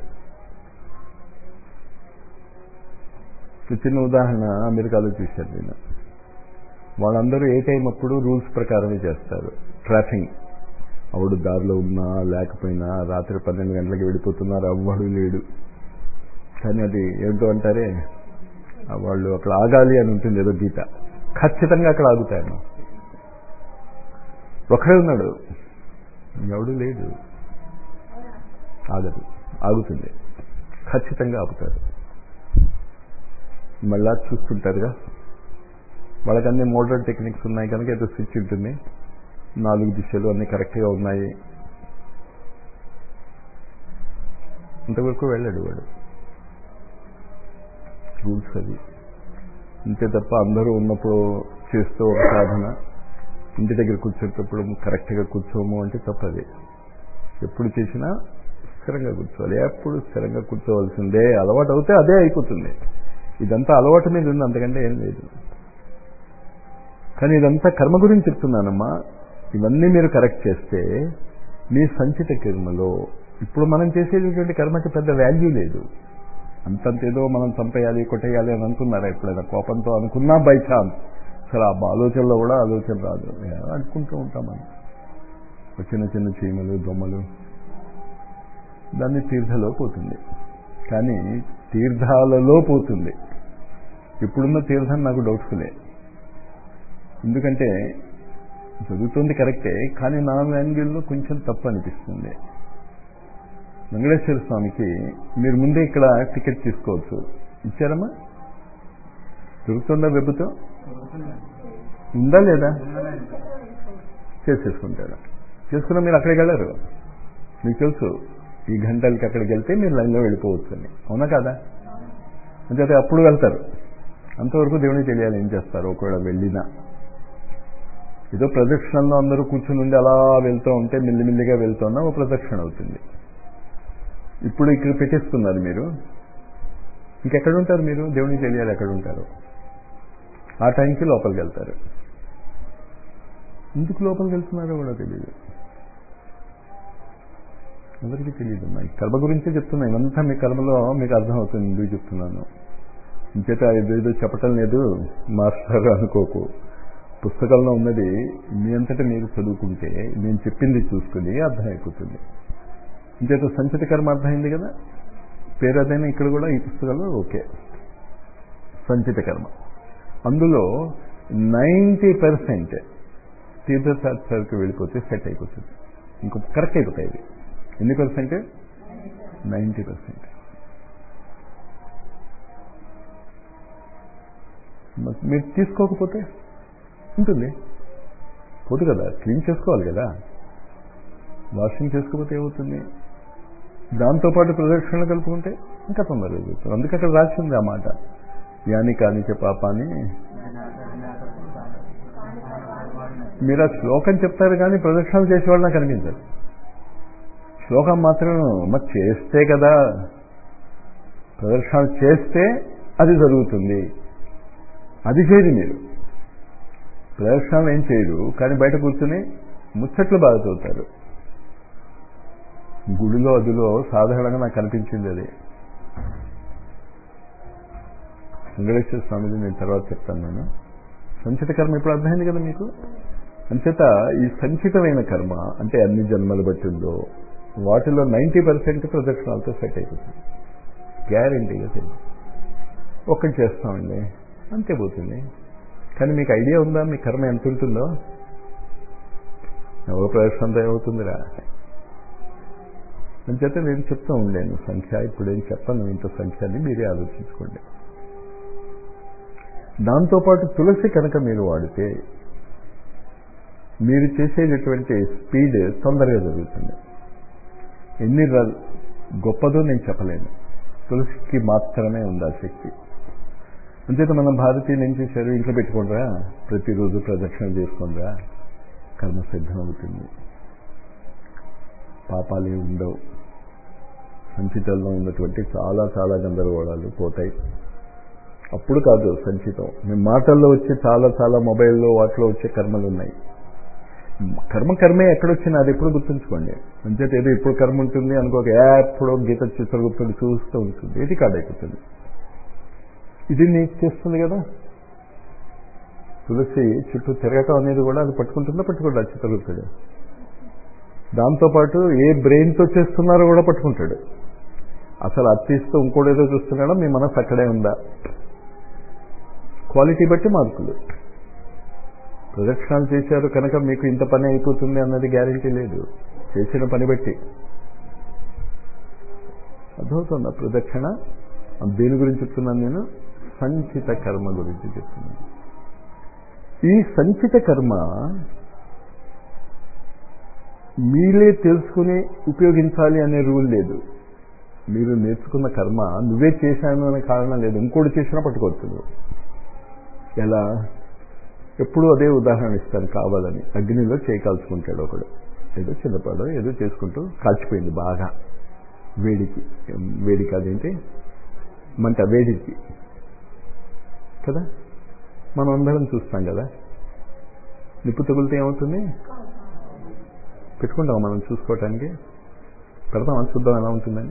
చిన్న ఉదాహరణ అమెరికాలో చూశాను నేను వాళ్ళందరూ ఏ టైం అప్పుడు రూల్స్ ప్రకారమే చేస్తారు ట్రాఫింగ్ ఆవిడ దారిలో ఉన్నా లేకపోయినా రాత్రి పన్నెండు గంటలకి వెళ్ళిపోతున్నారు అవ్వడు లేడు కానీ అది ఏంటో అంటారే వాళ్ళు అక్కడ ఆగాలి అని ఉంటుంది ఏదో గీత ఖచ్చితంగా అక్కడ ఆగుతాను ఒకడే ఉన్నాడు ఎవడు లేడు ఆగదు ఆగుతుంది ఖచ్చితంగా ఆపుతారు మళ్ళా చూస్తుంటారుగా వాళ్ళకన్నీ మోడర్న్ టెక్నిక్స్ ఉన్నాయి కనుక ఏదో స్విచ్ ఉంటుంది నాలుగు దిశలు అన్నీ కరెక్ట్గా ఉన్నాయి ఇంతవరకు వెళ్ళాడు వాడు రూల్స్ అది అంతే తప్ప అందరూ ఉన్నప్పుడు చేస్తూ ఒక సాధన ఇంటి దగ్గర కూర్చునేటప్పుడు కరెక్ట్గా కూర్చోము అంటే తప్పది ఎప్పుడు చేసినా స్థిరంగా కూర్చోవాలి ఎప్పుడు స్థిరంగా కూర్చోవలసిందే అలవాటు అవుతే అదే అయిపోతుంది ఇదంతా అలవాటు మీద ఉంది అంతకంటే ఏం లేదు కానీ ఇదంతా కర్మ గురించి చెప్తున్నానమ్మా ఇవన్నీ మీరు కరెక్ట్ చేస్తే మీ సంచిత కర్మలో ఇప్పుడు మనం చేసేటటువంటి కర్మకి పెద్ద వాల్యూ లేదు అంతంతేదో మనం చంపేయాలి కొట్టేయాలి అని అనుకున్నారా ఎప్పుడైనా కోపంతో అనుకున్నా బై ఛాన్స్ అసలు ఆ ఆలోచనలో కూడా ఆలోచన రాదు అనుకుంటూ ఉంటాం మనం చిన్న చిన్న చీమలు దొమ్మలు దాన్ని తీర్థలో పోతుంది కానీ తీర్థాలలో పోతుంది ఇప్పుడున్న తీర్థం నాకు డౌట్ఫులే ఎందుకంటే జరుగుతుంది కరెక్టే కానీ నా యాంగిల్లో కొంచెం తప్పు అనిపిస్తుంది వెంకటేశ్వర స్వామికి మీరు ముందే ఇక్కడ టికెట్ తీసుకోవచ్చు ఇచ్చారమ్మా దొరుకుతుందా వెబ్బుతో ఉందా లేదా చేసేసుకుంటారు చేసుకున్నా మీరు అక్కడికి వెళ్ళరు మీకు తెలుసు ఈ గంటలకి అక్కడికి వెళ్తే మీరు లైన్లో వెళ్ళిపోవచ్చు అని అవునా కాదా అంటే అప్పుడు వెళ్తారు అంతవరకు దేవునికి తెలియాలి ఏం చేస్తారు ఒకవేళ వెళ్ళినా ఏదో ప్రదక్షిణంలో అందరూ కూర్చుని ఉండి అలా వెళ్తూ ఉంటే మెల్లిమెల్లిగా వెళ్తున్నా ఒక ప్రదక్షిణ అవుతుంది ఇప్పుడు ఇక్కడ పెట్టేసుకున్నారు మీరు ఇంకెక్కడ ఉంటారు మీరు దేవునికి తెలియాలి ఎక్కడ ఉంటారు ఆ టైంకి లోపలికి వెళ్తారు ఎందుకు లోపలికి వెళ్తున్నారో కూడా తెలియదు ఎవరికి తెలియదు మా కర్మ గురించే చెప్తున్నా ఇదంతా మీ కర్మలో మీకు అర్థమవుతుంది ఎందుకు చెప్తున్నాను ఇంకేత ఏదో చెప్పటం లేదు మాస్టర్ అనుకోకు పుస్తకంలో ఉన్నది మీ అంతటా మీరు చదువుకుంటే నేను చెప్పింది చూసుకుని అర్థమైపోతుంది ఇంకేత సంచిత కర్మ అర్థమైంది కదా పేరు అదైనా ఇక్కడ కూడా ఈ పుస్తకంలో ఓకే సంచిత కర్మ అందులో నైంటీ పర్సెంట్ తీర్థశాస్త్రాలకు వెళ్ళిపోతే సెట్ అయిపోతుంది ఇంకో కరెక్ట్ అయిపోతాయి ఇది ఎన్ని పర్సెంట్ నైంటీ పర్సెంట్ మీరు తీసుకోకపోతే ఉంటుంది పోదు కదా క్లీన్ చేసుకోవాలి కదా వాషింగ్ చేసుకోకపోతే ఏమవుతుంది దాంతోపాటు ప్రదక్షిణ కలుపుకుంటే ఇంకా తొందరగా జరుగుతుంది అందుకే అక్కడ రాసింది ఆ మాట యాని కానిచే పాపాని మీరు ఆ శ్లోకం చెప్తారు కానీ ప్రదక్షిణలు చేసేవాళ్ళు నాకు అనిపించదు శ్లోకం మాత్రం మరి చేస్తే కదా ప్రదర్శనలు చేస్తే అది జరుగుతుంది అది చేయదు మీరు ప్రదర్శనలు ఏం చేయరు కానీ బయట కూర్చుని ముచ్చట్లు బాగా చదువుతారు గుడిలో అదిలో సాధారణంగా నాకు కనిపించింది అది వెంకటేశ్వర స్వామిది నేను తర్వాత చెప్తాను నేను సంచిత కర్మ ఇప్పుడు అర్థమైంది కదా మీకు అంచేత ఈ సంచితమైన కర్మ అంటే అన్ని జన్మలు బట్టి ఉందో వాటిలో నైంటీ పర్సెంట్ ప్రదక్షిణాలతో సెట్ అయిపోతుంది గ్యారంటీగా తెలియదు ఒక్కటి చేస్తామండి అంతే పోతుంది కానీ మీకు ఐడియా ఉందా మీ కర్మ ఎంత ఉంటుందో ఎవరి ప్రదర్శనంతో ఏమవుతుందిరా అంచేత నేను చెప్తూ ఉండేను సంఖ్య ఇప్పుడేం చెప్పను ఇంత సంఖ్య అని మీరే ఆలోచించుకోండి దాంతోపాటు తులసి కనుక మీరు వాడితే మీరు చేసేటటువంటి స్పీడ్ తొందరగా జరుగుతుంది ఎన్ని గొప్పదో నేను చెప్పలేను తులసికి మాత్రమే ఉంది ఆ శక్తి అంచేత మనం భారతీయులు ఏం చేశారు ఇంట్లో పెట్టుకోండిరా ప్రతిరోజు ప్రదక్షిణ చేసుకోండిరా కర్మ సిద్ధం అవుతుంది పాపాలు ఉండవు సంచితంలో ఉన్నటువంటి చాలా చాలా గందరగోళాలు పోతాయి అప్పుడు కాదు సంచితం మీ మాటల్లో వచ్చే చాలా చాలా మొబైల్లో వాటిలో వచ్చే కర్మలు ఉన్నాయి కర్మ కర్మే ఎక్కడొచ్చినా అది ఎప్పుడు గుర్తుంచుకోండి అంచేత ఏదో ఇప్పుడు కర్మ ఉంటుంది అనుకోక ఎప్పుడో గీత చిత్రగుప్తుడు చూస్తూ ఉంటుంది ఏది కాడైపోతుంది ఇది నీకు చేస్తుంది కదా తులసి చుట్టూ తిరగటం అనేది కూడా అది పట్టుకుంటుందా పట్టుకుంటా చిత్రగుప్తుడు దాంతోపాటు ఏ బ్రెయిన్తో చేస్తున్నారో కూడా పట్టుకుంటాడు అసలు అది తీస్తూ ఇంకోటేదో చూస్తున్నాడో మీ మనసు అక్కడే ఉందా క్వాలిటీ బట్టి మార్కులు ప్రదక్షిణాలు చేశారు కనుక మీకు ఇంత పని అయిపోతుంది అన్నది గ్యారంటీ లేదు చేసిన పని బట్టి అర్థమవుతుందా ప్రదక్షిణ దేని గురించి చెప్తున్నాను నేను సంచిత కర్మ గురించి చెప్తున్నాను ఈ సంచిత కర్మ మీరే తెలుసుకుని ఉపయోగించాలి అనే రూల్ లేదు మీరు నేర్చుకున్న కర్మ నువ్వే చేశాను అనే కారణం లేదు ఇంకోటి చేసినా పట్టుకోవచ్చు నువ్వు ఎలా ఎప్పుడు అదే ఉదాహరణ ఇస్తాను కావాలని అగ్నిలో చేయి కాల్చుకుంటాడు ఒకడు ఏదో చిన్నపాడు ఏదో చేసుకుంటూ కాల్చిపోయింది బాగా వేడికి వేడి కాదేంటి మంట వేడికి కదా మనం అందరం చూస్తాం కదా నిప్పు తగులితే ఏమవుతుంది పెట్టుకుంటాం మనం చూసుకోవటానికి పెడతాం చూద్దాం ఎలా ఉంటుందని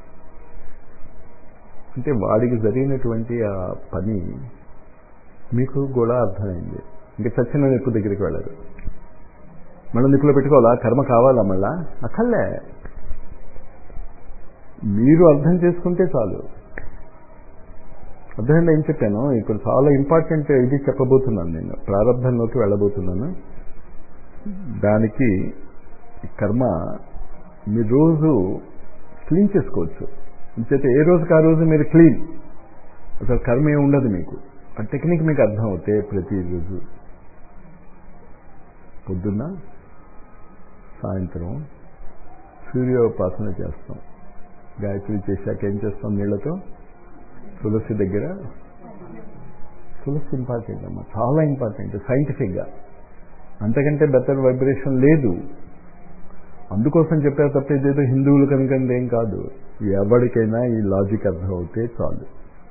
అంటే వాడికి జరిగినటువంటి ఆ పని మీకు కూడా అర్థమైంది ఇంకా చచ్చిన నిప్పు దగ్గరికి వెళ్ళరు మళ్ళీ నిప్పులో పెట్టుకోవాలా కర్మ కావాలా మళ్ళా అక్కర్లే మీరు అర్థం చేసుకుంటే చాలు అర్థమైంది ఏం చెప్పాను ఇప్పుడు చాలా ఇంపార్టెంట్ ఇది చెప్పబోతున్నాను నేను ప్రారంభంలోకి వెళ్ళబోతున్నాను దానికి కర్మ మీ రోజు క్లీన్ చేసుకోవచ్చు అంచేతే ఏ రోజుకి ఆ రోజు మీరు క్లీన్ అసలు కర్మ ఏమి ఉండదు మీకు ఆ టెక్నిక్ మీకు అర్థం అవుతే ప్రతిరోజు పొద్దున్న సాయంత్రం సూర్యోపాసన చేస్తాం గాయత్రి చేశాక ఏం చేస్తాం నీళ్లతో తులసి దగ్గర తులసి ఇంపార్టెంట్ అమ్మా చాలా ఇంపార్టెంట్ సైంటిఫిక్గా అంతకంటే బెటర్ వైబ్రేషన్ లేదు అందుకోసం చెప్పారు తప్ప ఇదేదో హిందువులు కనుక ఏం కాదు ఎవరికైనా ఈ లాజిక్ అర్థం అవుతే చాలు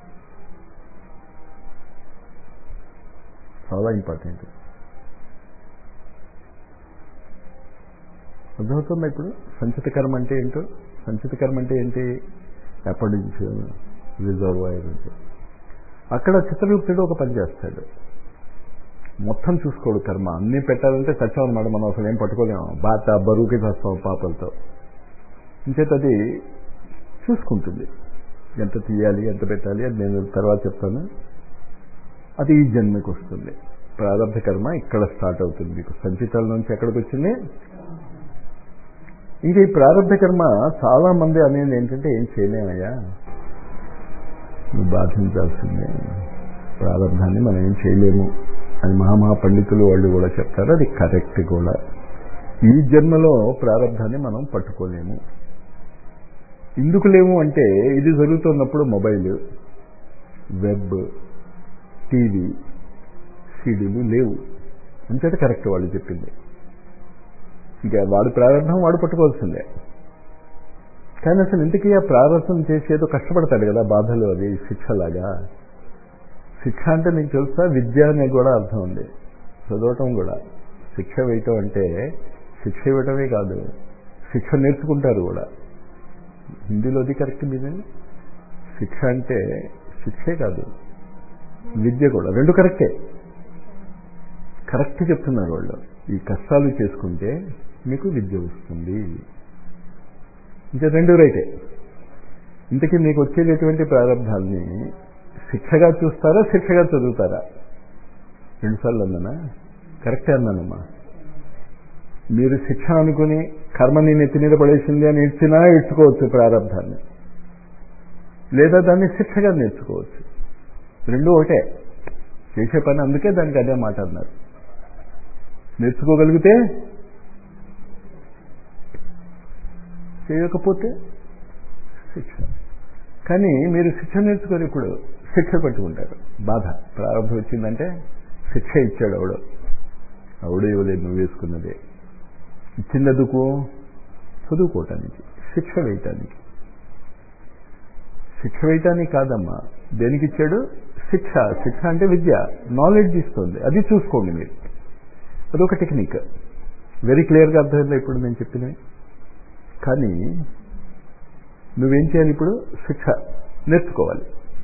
చాలా ఇంపార్టెంట్ అర్థమవుతుందా ఇప్పుడు సంచిత కర్మ అంటే ఏంటో సంచిత కర్మ అంటే ఏంటి ఎప్పటి నుంచి రిజర్వాయర్ అంటే అక్కడ చిత్రగుప్తుడు ఒక పని చేస్తాడు మొత్తం చూసుకోడు కర్మ అన్నీ పెట్టాలంటే చచ్చామన్నమాట మనం అసలు ఏం పట్టుకోలేము బాత బరువుకి చేస్తాం పాపలతో ఇంచేత అది చూసుకుంటుంది ఎంత తీయాలి ఎంత పెట్టాలి అది నేను తర్వాత చెప్తాను అది ఈ జన్మకి వస్తుంది ప్రారంభ కర్మ ఇక్కడ స్టార్ట్ అవుతుంది మీకు సంచితాల నుంచి ఎక్కడికి వచ్చింది ఇది ప్రారంభ కర్మ చాలా మంది అనేది ఏంటంటే ఏం చేయలేమయ్యా నువ్వు బాధించాల్సిందే ప్రారంభాన్ని మనం ఏం చేయలేము అని మహామహా పండితులు వాళ్ళు కూడా చెప్తారు అది కరెక్ట్ కూడా ఈ జన్మలో ప్రారంభాన్ని మనం పట్టుకోలేము ఎందుకు లేము అంటే ఇది జరుగుతున్నప్పుడు మొబైల్ వెబ్ టీవీ సీడీలు లేవు అంచేత కరెక్ట్ వాళ్ళు చెప్పింది ఇంకా వాడు ప్రారంభం వాడు పట్టుకోవాల్సిందే కానీ అసలు ఇంతకీ ఆ ప్రారంభం చేసేదో కష్టపడతాడు కదా బాధలు అది శిక్షలాగా శిక్ష అంటే నీకు తెలుసా విద్య అనేది కూడా అర్థం ఉంది చదవటం కూడా శిక్ష వేయటం అంటే శిక్ష ఇవ్వటమే కాదు శిక్ష నేర్చుకుంటారు కూడా హిందీలో అది కరెక్ట్ మీదే శిక్ష అంటే శిక్షే కాదు విద్య కూడా రెండు కరెక్టే కరెక్ట్ చెప్తున్నారు వాళ్ళు ఈ కష్టాలు చేసుకుంటే మీకు విద్య వస్తుంది ఇంకా రెండు రైటే ఇంతకీ మీకు వచ్చేటటువంటి ప్రారంభాల్ని శిక్షగా చూస్తారా శిక్షగా చదువుతారా రెండుసార్లు అన్నానా కరెక్టే అన్నానమ్మా మీరు శిక్ష అనుకుని కర్మని నెత్తి మీద పడేసింది అని ఇచ్చినా ఇచ్చుకోవచ్చు ప్రారంభాన్ని లేదా దాన్ని శిక్షగా నేర్చుకోవచ్చు రెండు ఒకటే చేసే పని అందుకే దానికి అదే మాట అన్నారు నేర్చుకోగలిగితే చేయకపోతే శిక్ష కానీ మీరు శిక్ష నేర్చుకొని ఇప్పుడు శిక్ష పట్టుకుంటారు బాధ ప్రారంభం వచ్చిందంటే శిక్ష ఇచ్చాడు ఆవిడ ఆవిడ ఇవ్వలేదు నువ్వు వేసుకున్నదే ఇచ్చినందుకు చదువుకోవటానికి శిక్ష వేయటానికి శిక్ష వేయటానికి కాదమ్మా దేనికి ఇచ్చాడు శిక్ష శిక్ష అంటే విద్య నాలెడ్జ్ ఇస్తుంది అది చూసుకోండి మీరు అదొక టెక్నిక్ వెరీ క్లియర్గా అర్థమైందా ఇప్పుడు నేను చెప్పినవి కానీ నువ్వేం చేయాలి ఇప్పుడు శిక్ష నేర్చుకోవాలి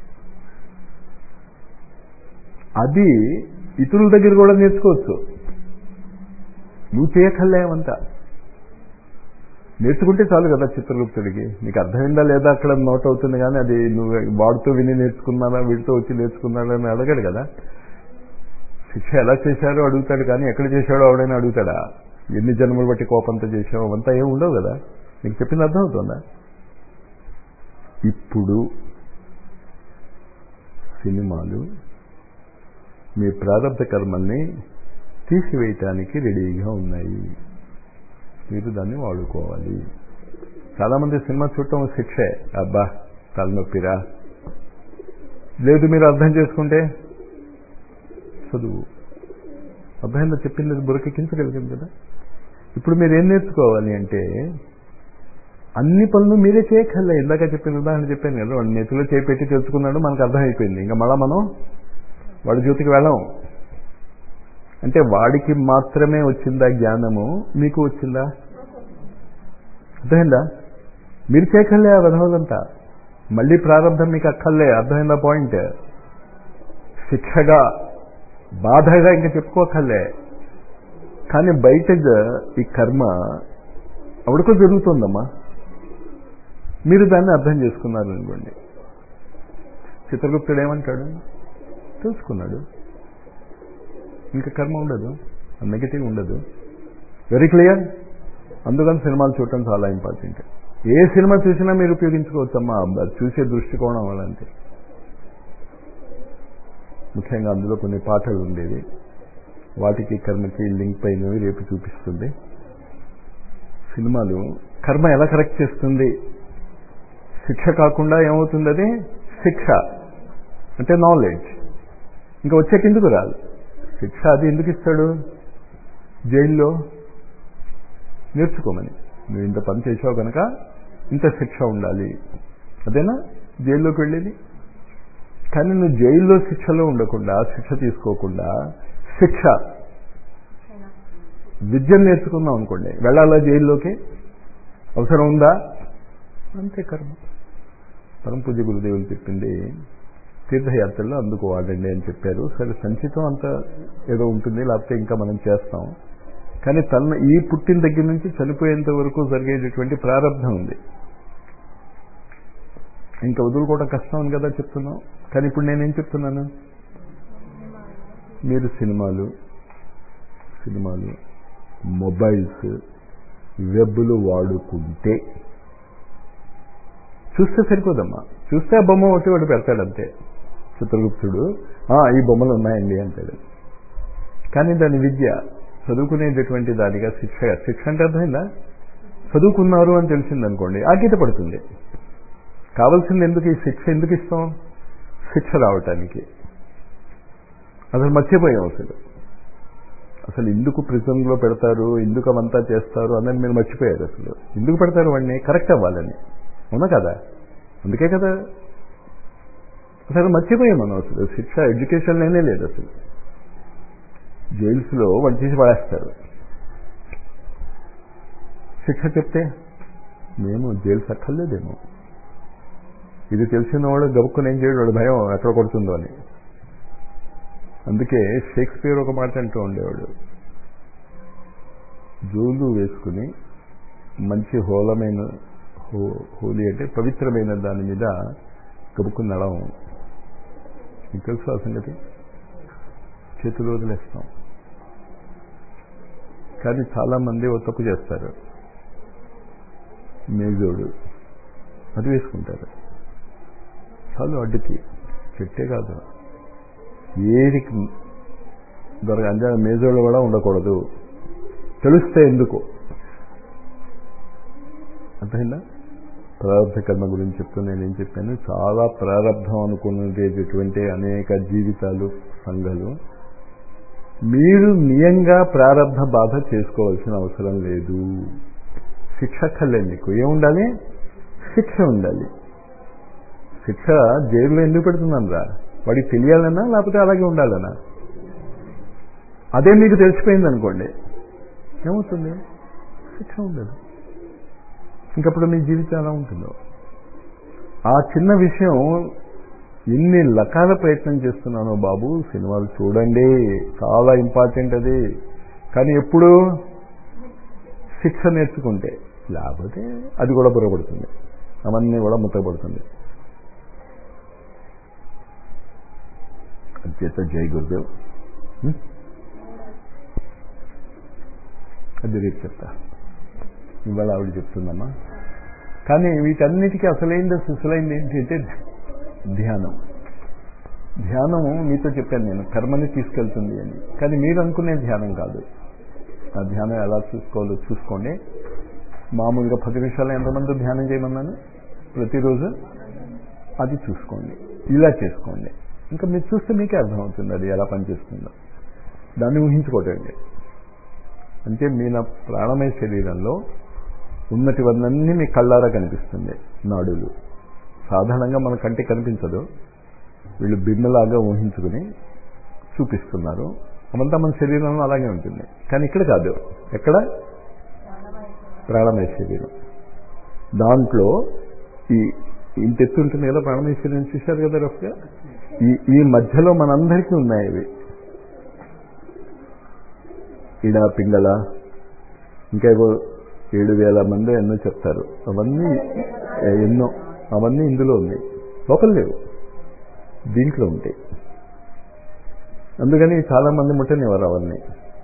అది ఇతరుల దగ్గర కూడా నేర్చుకోవచ్చు నువ్వు చేయకల్లేమంతా నేర్చుకుంటే చాలు కదా చిత్రగుప్తుడికి నీకు అర్థమైందా లేదా అక్కడ నోట్ అవుతుంది కానీ అది నువ్వు వాడితో విని నేర్చుకున్నానా వీడితో వచ్చి నేర్చుకున్నాడా అని అడగడు కదా శిక్ష ఎలా చేశారో అడుగుతాడు కానీ ఎక్కడ చేశాడో ఆవిడైనా అడుగుతాడా ఎన్ని జన్మలు బట్టి కోపంతో చేసావు అవంతా ఏం ఉండవు కదా నీకు చెప్పింది అర్థం అవుతుందా ఇప్పుడు సినిమాలు మీ ప్రారంభ కర్మల్ని తీసివేయటానికి రెడీగా ఉన్నాయి మీరు దాన్ని వాడుకోవాలి చాలామంది సినిమా చూడటం శిక్షే అబ్బా తలనొప్పిరా లేదు మీరు అర్థం చేసుకుంటే చదువు అర్థమైందా చెప్పింది బురకెక్కించగలిగింది కదా ఇప్పుడు మీరు ఏం నేర్చుకోవాలి అంటే అన్ని పనులు మీరే చేయక్కర్లే ఇందాక చెప్పిన ఉదాహరణ చెప్పాను కదా వాడు నెత్తిలో చేపెట్టి తెలుసుకున్నాడు మనకు అర్థమైపోయింది ఇంకా మళ్ళా మనం వాడి జ్యోతికి వెళ్ళాం అంటే వాడికి మాత్రమే వచ్చిందా జ్ఞానము మీకు వచ్చిందా అర్థమైందా మీరు చేయకల్లే ఆ విధవులంతా మళ్ళీ ప్రారంభం మీకు అక్కర్లే అర్థమైందా పాయింట్ శిక్షగా బాధగా ఇంకా చెప్పుకోకర్లే కానీ బయట ఈ కర్మ అవడకో జరుగుతుందమ్మా మీరు దాన్ని అర్థం చేసుకున్నారు అనుకోండి చిత్రగుప్తుడు ఏమంటాడు తెలుసుకున్నాడు ఇంకా కర్మ ఉండదు నెగిటివ్ ఉండదు వెరీ క్లియర్ అందుకని సినిమాలు చూడటం చాలా ఇంపార్టెంట్ ఏ సినిమా చూసినా మీరు ఉపయోగించుకోవచ్చమ్మా చూసే దృష్టికోణం అలాంటి ముఖ్యంగా అందులో కొన్ని పాటలు ఉండేవి వాటికి కర్మకి లింక్ అయినవి రేపు చూపిస్తుంది సినిమాలు కర్మ ఎలా కరెక్ట్ చేస్తుంది శిక్ష కాకుండా ఏమవుతుంది అది శిక్ష అంటే నాలెడ్జ్ ఇంకా వచ్చాక ఎందుకు రాదు శిక్ష అది ఎందుకు ఇస్తాడు జైల్లో నేర్చుకోమని నువ్వు ఇంత పని చేసావు కనుక ఇంత శిక్ష ఉండాలి అదేనా జైల్లోకి వెళ్ళేది కానీ నువ్వు జైల్లో శిక్షలో ఉండకుండా శిక్ష తీసుకోకుండా శిక్ష విద్యను నేర్చుకుందాం అనుకోండి వెళ్ళాలా జైల్లోకి అవసరం ఉందా అంతే కర్మ పరమ పూజ గురుదేవులు చెప్పింది తీర్థయాత్రలో అందుకు వాడండి అని చెప్పారు సరే సంచితం అంత ఏదో ఉంటుంది లేకపోతే ఇంకా మనం చేస్తాం కానీ తన ఈ పుట్టిన దగ్గర నుంచి చనిపోయేంత వరకు జరిగేటటువంటి ప్రారంభం ఉంది ఇంకా వదులుకోవడం కష్టం అని కదా చెప్తున్నాం కానీ ఇప్పుడు నేనేం చెప్తున్నాను మీరు సినిమాలు సినిమాలు మొబైల్స్ వెబ్లు వాడుకుంటే చూస్తే సరిపోదమ్మా చూస్తే ఆ బొమ్మ ఒకటి వాడు పెడతాడంతే చిత్రగుప్తుడు ఈ బొమ్మలు ఉన్నాయండి అంటాడు కానీ దాని విద్య చదువుకునేటటువంటి దానిగా శిక్ష శిక్ష అంటే అర్థమైందా చదువుకున్నారు అని తెలిసిందనుకోండి ఆగీత పడుతుంది కావాల్సింది ఎందుకు ఈ శిక్ష ఎందుకు ఇస్తాం శిక్ష రావటానికి అసలు మర్చిపోయాం అసలు అసలు ఎందుకు ప్రిజన్లో పెడతారు ఎందుకు అవంతా చేస్తారు అన్నది మీరు మర్చిపోయారు అసలు ఎందుకు పెడతారు వాడిని కరెక్ట్ అవ్వాలని అవునా కదా అందుకే కదా అసలు మర్చిపోయాం మనం అసలు శిక్ష ఎడ్యుకేషన్ లేనే లేదు అసలు జైల్స్లో వాడు తీసి పడేస్తారు శిక్ష చెప్తే మేము జైలు సక్కర్లేదేమో ఇది తెలిసిన వాడు గబుక్కుని ఏం చేయడు వాడు భయం ఎక్కడ కొడుతుందో అని అందుకే షేక్స్పియర్ ఒక మాట అంటూ ఉండేవాడు జోలు వేసుకుని మంచి హోలమైన హోలీ అంటే పవిత్రమైన దాని మీద గబుక్కుని నడవం మీకు తెలుసు ఆ సంగతి చేతులు వదిలేస్తాం కానీ చాలామంది ఓ తప్పు చేస్తారు మేజోడు అది వేసుకుంటారు చాలు అడ్డుకి చెట్టే కాదు ఏది దొరక అంజా మేజోళ్ళు కూడా ఉండకూడదు తెలిస్తే ఎందుకు అర్థమైందా ప్రారంభ కర్మ గురించి చెప్తూ నేనేం చెప్పాను చాలా ప్రారంభం అనుకునేటటువంటి అనేక జీవితాలు సంఘాలు మీరు నియంగా ప్రారంభ బాధ చేసుకోవాల్సిన అవసరం లేదు శిక్ష అక్కర్లేదు మీకు ఏముండాలి శిక్ష ఉండాలి శిక్ష జైల్లో ఎందుకు పెడుతున్నాను రా వాడికి తెలియాలన్నా లేకపోతే అలాగే ఉండాలనా అదే మీకు తెలిసిపోయింది అనుకోండి ఏమవుతుంది శిక్ష ఉండదు ఇంకప్పుడు మీ జీవితం ఎలా ఉంటుందో ఆ చిన్న విషయం ఎన్ని రకాల ప్రయత్నం చేస్తున్నానో బాబు సినిమాలు చూడండి చాలా ఇంపార్టెంట్ అది కానీ ఎప్పుడు శిక్ష నేర్చుకుంటే లేకపోతే అది కూడా బుర్రపడుతుంది అవన్నీ కూడా ముత్తపడుతుంది అత్యంత జై గురుదేవ్ హ్మ్? అది రేపు చెప్తా ఇవాళ ఆవిడ చెప్తుందమ్మా కానీ వీటన్నిటికీ అసలైంది సుసలైంది ఏంటంటే ధ్యానం ధ్యానం మీతో చెప్పాను నేను కర్మని తీసుకెళ్తుంది అని కానీ మీరు అనుకునే ధ్యానం కాదు ఆ ధ్యానం ఎలా చూసుకోవాలో చూసుకోండి మామూలుగా పది నిమిషాలు ఎంతమంది ధ్యానం చేయమన్నాను ప్రతిరోజు అది చూసుకోండి ఇలా చేసుకోండి ఇంకా మీరు చూస్తే మీకే అర్థమవుతుంది అది ఎలా పనిచేస్తుందో దాన్ని ఊహించుకోవటండి అంటే మీ నా ప్రాణమయ శరీరంలో ఉన్నటివన్నీ మీ కళ్ళారా కనిపిస్తుంది నాడులు సాధారణంగా మన కంటికి కనిపించదు వీళ్ళు బిమ్మలాగా ఊహించుకుని చూపిస్తున్నారు అవంతా మన శరీరంలో అలాగే ఉంటుంది కానీ ఇక్కడ కాదు ఎక్కడ ప్రాణమయ శరీరం దాంట్లో ఈ ఇంత ఎత్తు ఉంటుంది కదా ప్రాణమయ శరీరం చూశారు కదా రఫ్గా ఈ ఈ మధ్యలో మనందరికీ ఉన్నాయి ఇవి ఇడ పింగళ ఇంకా ఏవో ఏడు వేల మంది ఎన్నో చెప్తారు అవన్నీ ఎన్నో అవన్నీ ఇందులో ఉన్నాయి లోపల లేవు దీంట్లో ఉంటాయి అందుకని చాలా మంది ముట్టనివారు అవన్నీ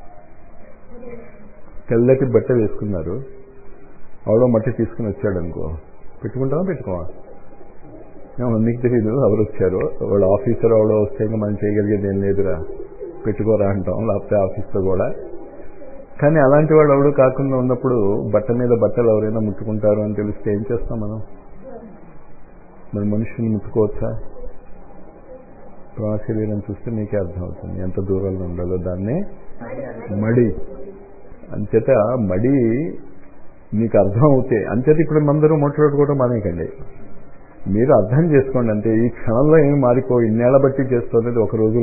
తెల్లటి బట్ట వేసుకున్నారు ఆవిడ మట్టి తీసుకుని వచ్చాడు అనుకో పెట్టుకుంటావా పెట్టుకోవా ఏమో నీకు తెలియదు ఎవరు వచ్చారో వాళ్ళ ఆఫీసర్ ఎవడో వస్తే ఇంకా మనం చేయగలిగేది ఏం లేదురా పెట్టుకోరా అంటాం లేకపోతే ఆఫీస్తో కూడా కానీ అలాంటి వాడు ఎవడు కాకుండా ఉన్నప్పుడు బట్ట మీద బట్టలు ఎవరైనా ముట్టుకుంటారు అని తెలిస్తే ఏం చేస్తాం మనం మరి మనుషుని ముట్టుకోవచ్చా ప్రాణ శరీరం చూస్తే మీకే అర్థమవుతుంది ఎంత దూరంలో ఉండాలో దాన్నే మడి అంచేత మడి మీకు అర్థం అవుతే అంచేత ఇప్పుడు మందరూ మొట్టపెట్టుకోవడం మానేకండి మీరు అర్థం చేసుకోండి అంతే ఈ క్షణంలో ఏమి మారిపో ఇన్నేళ్ల బట్టి చేస్తున్నది ఒక రోజు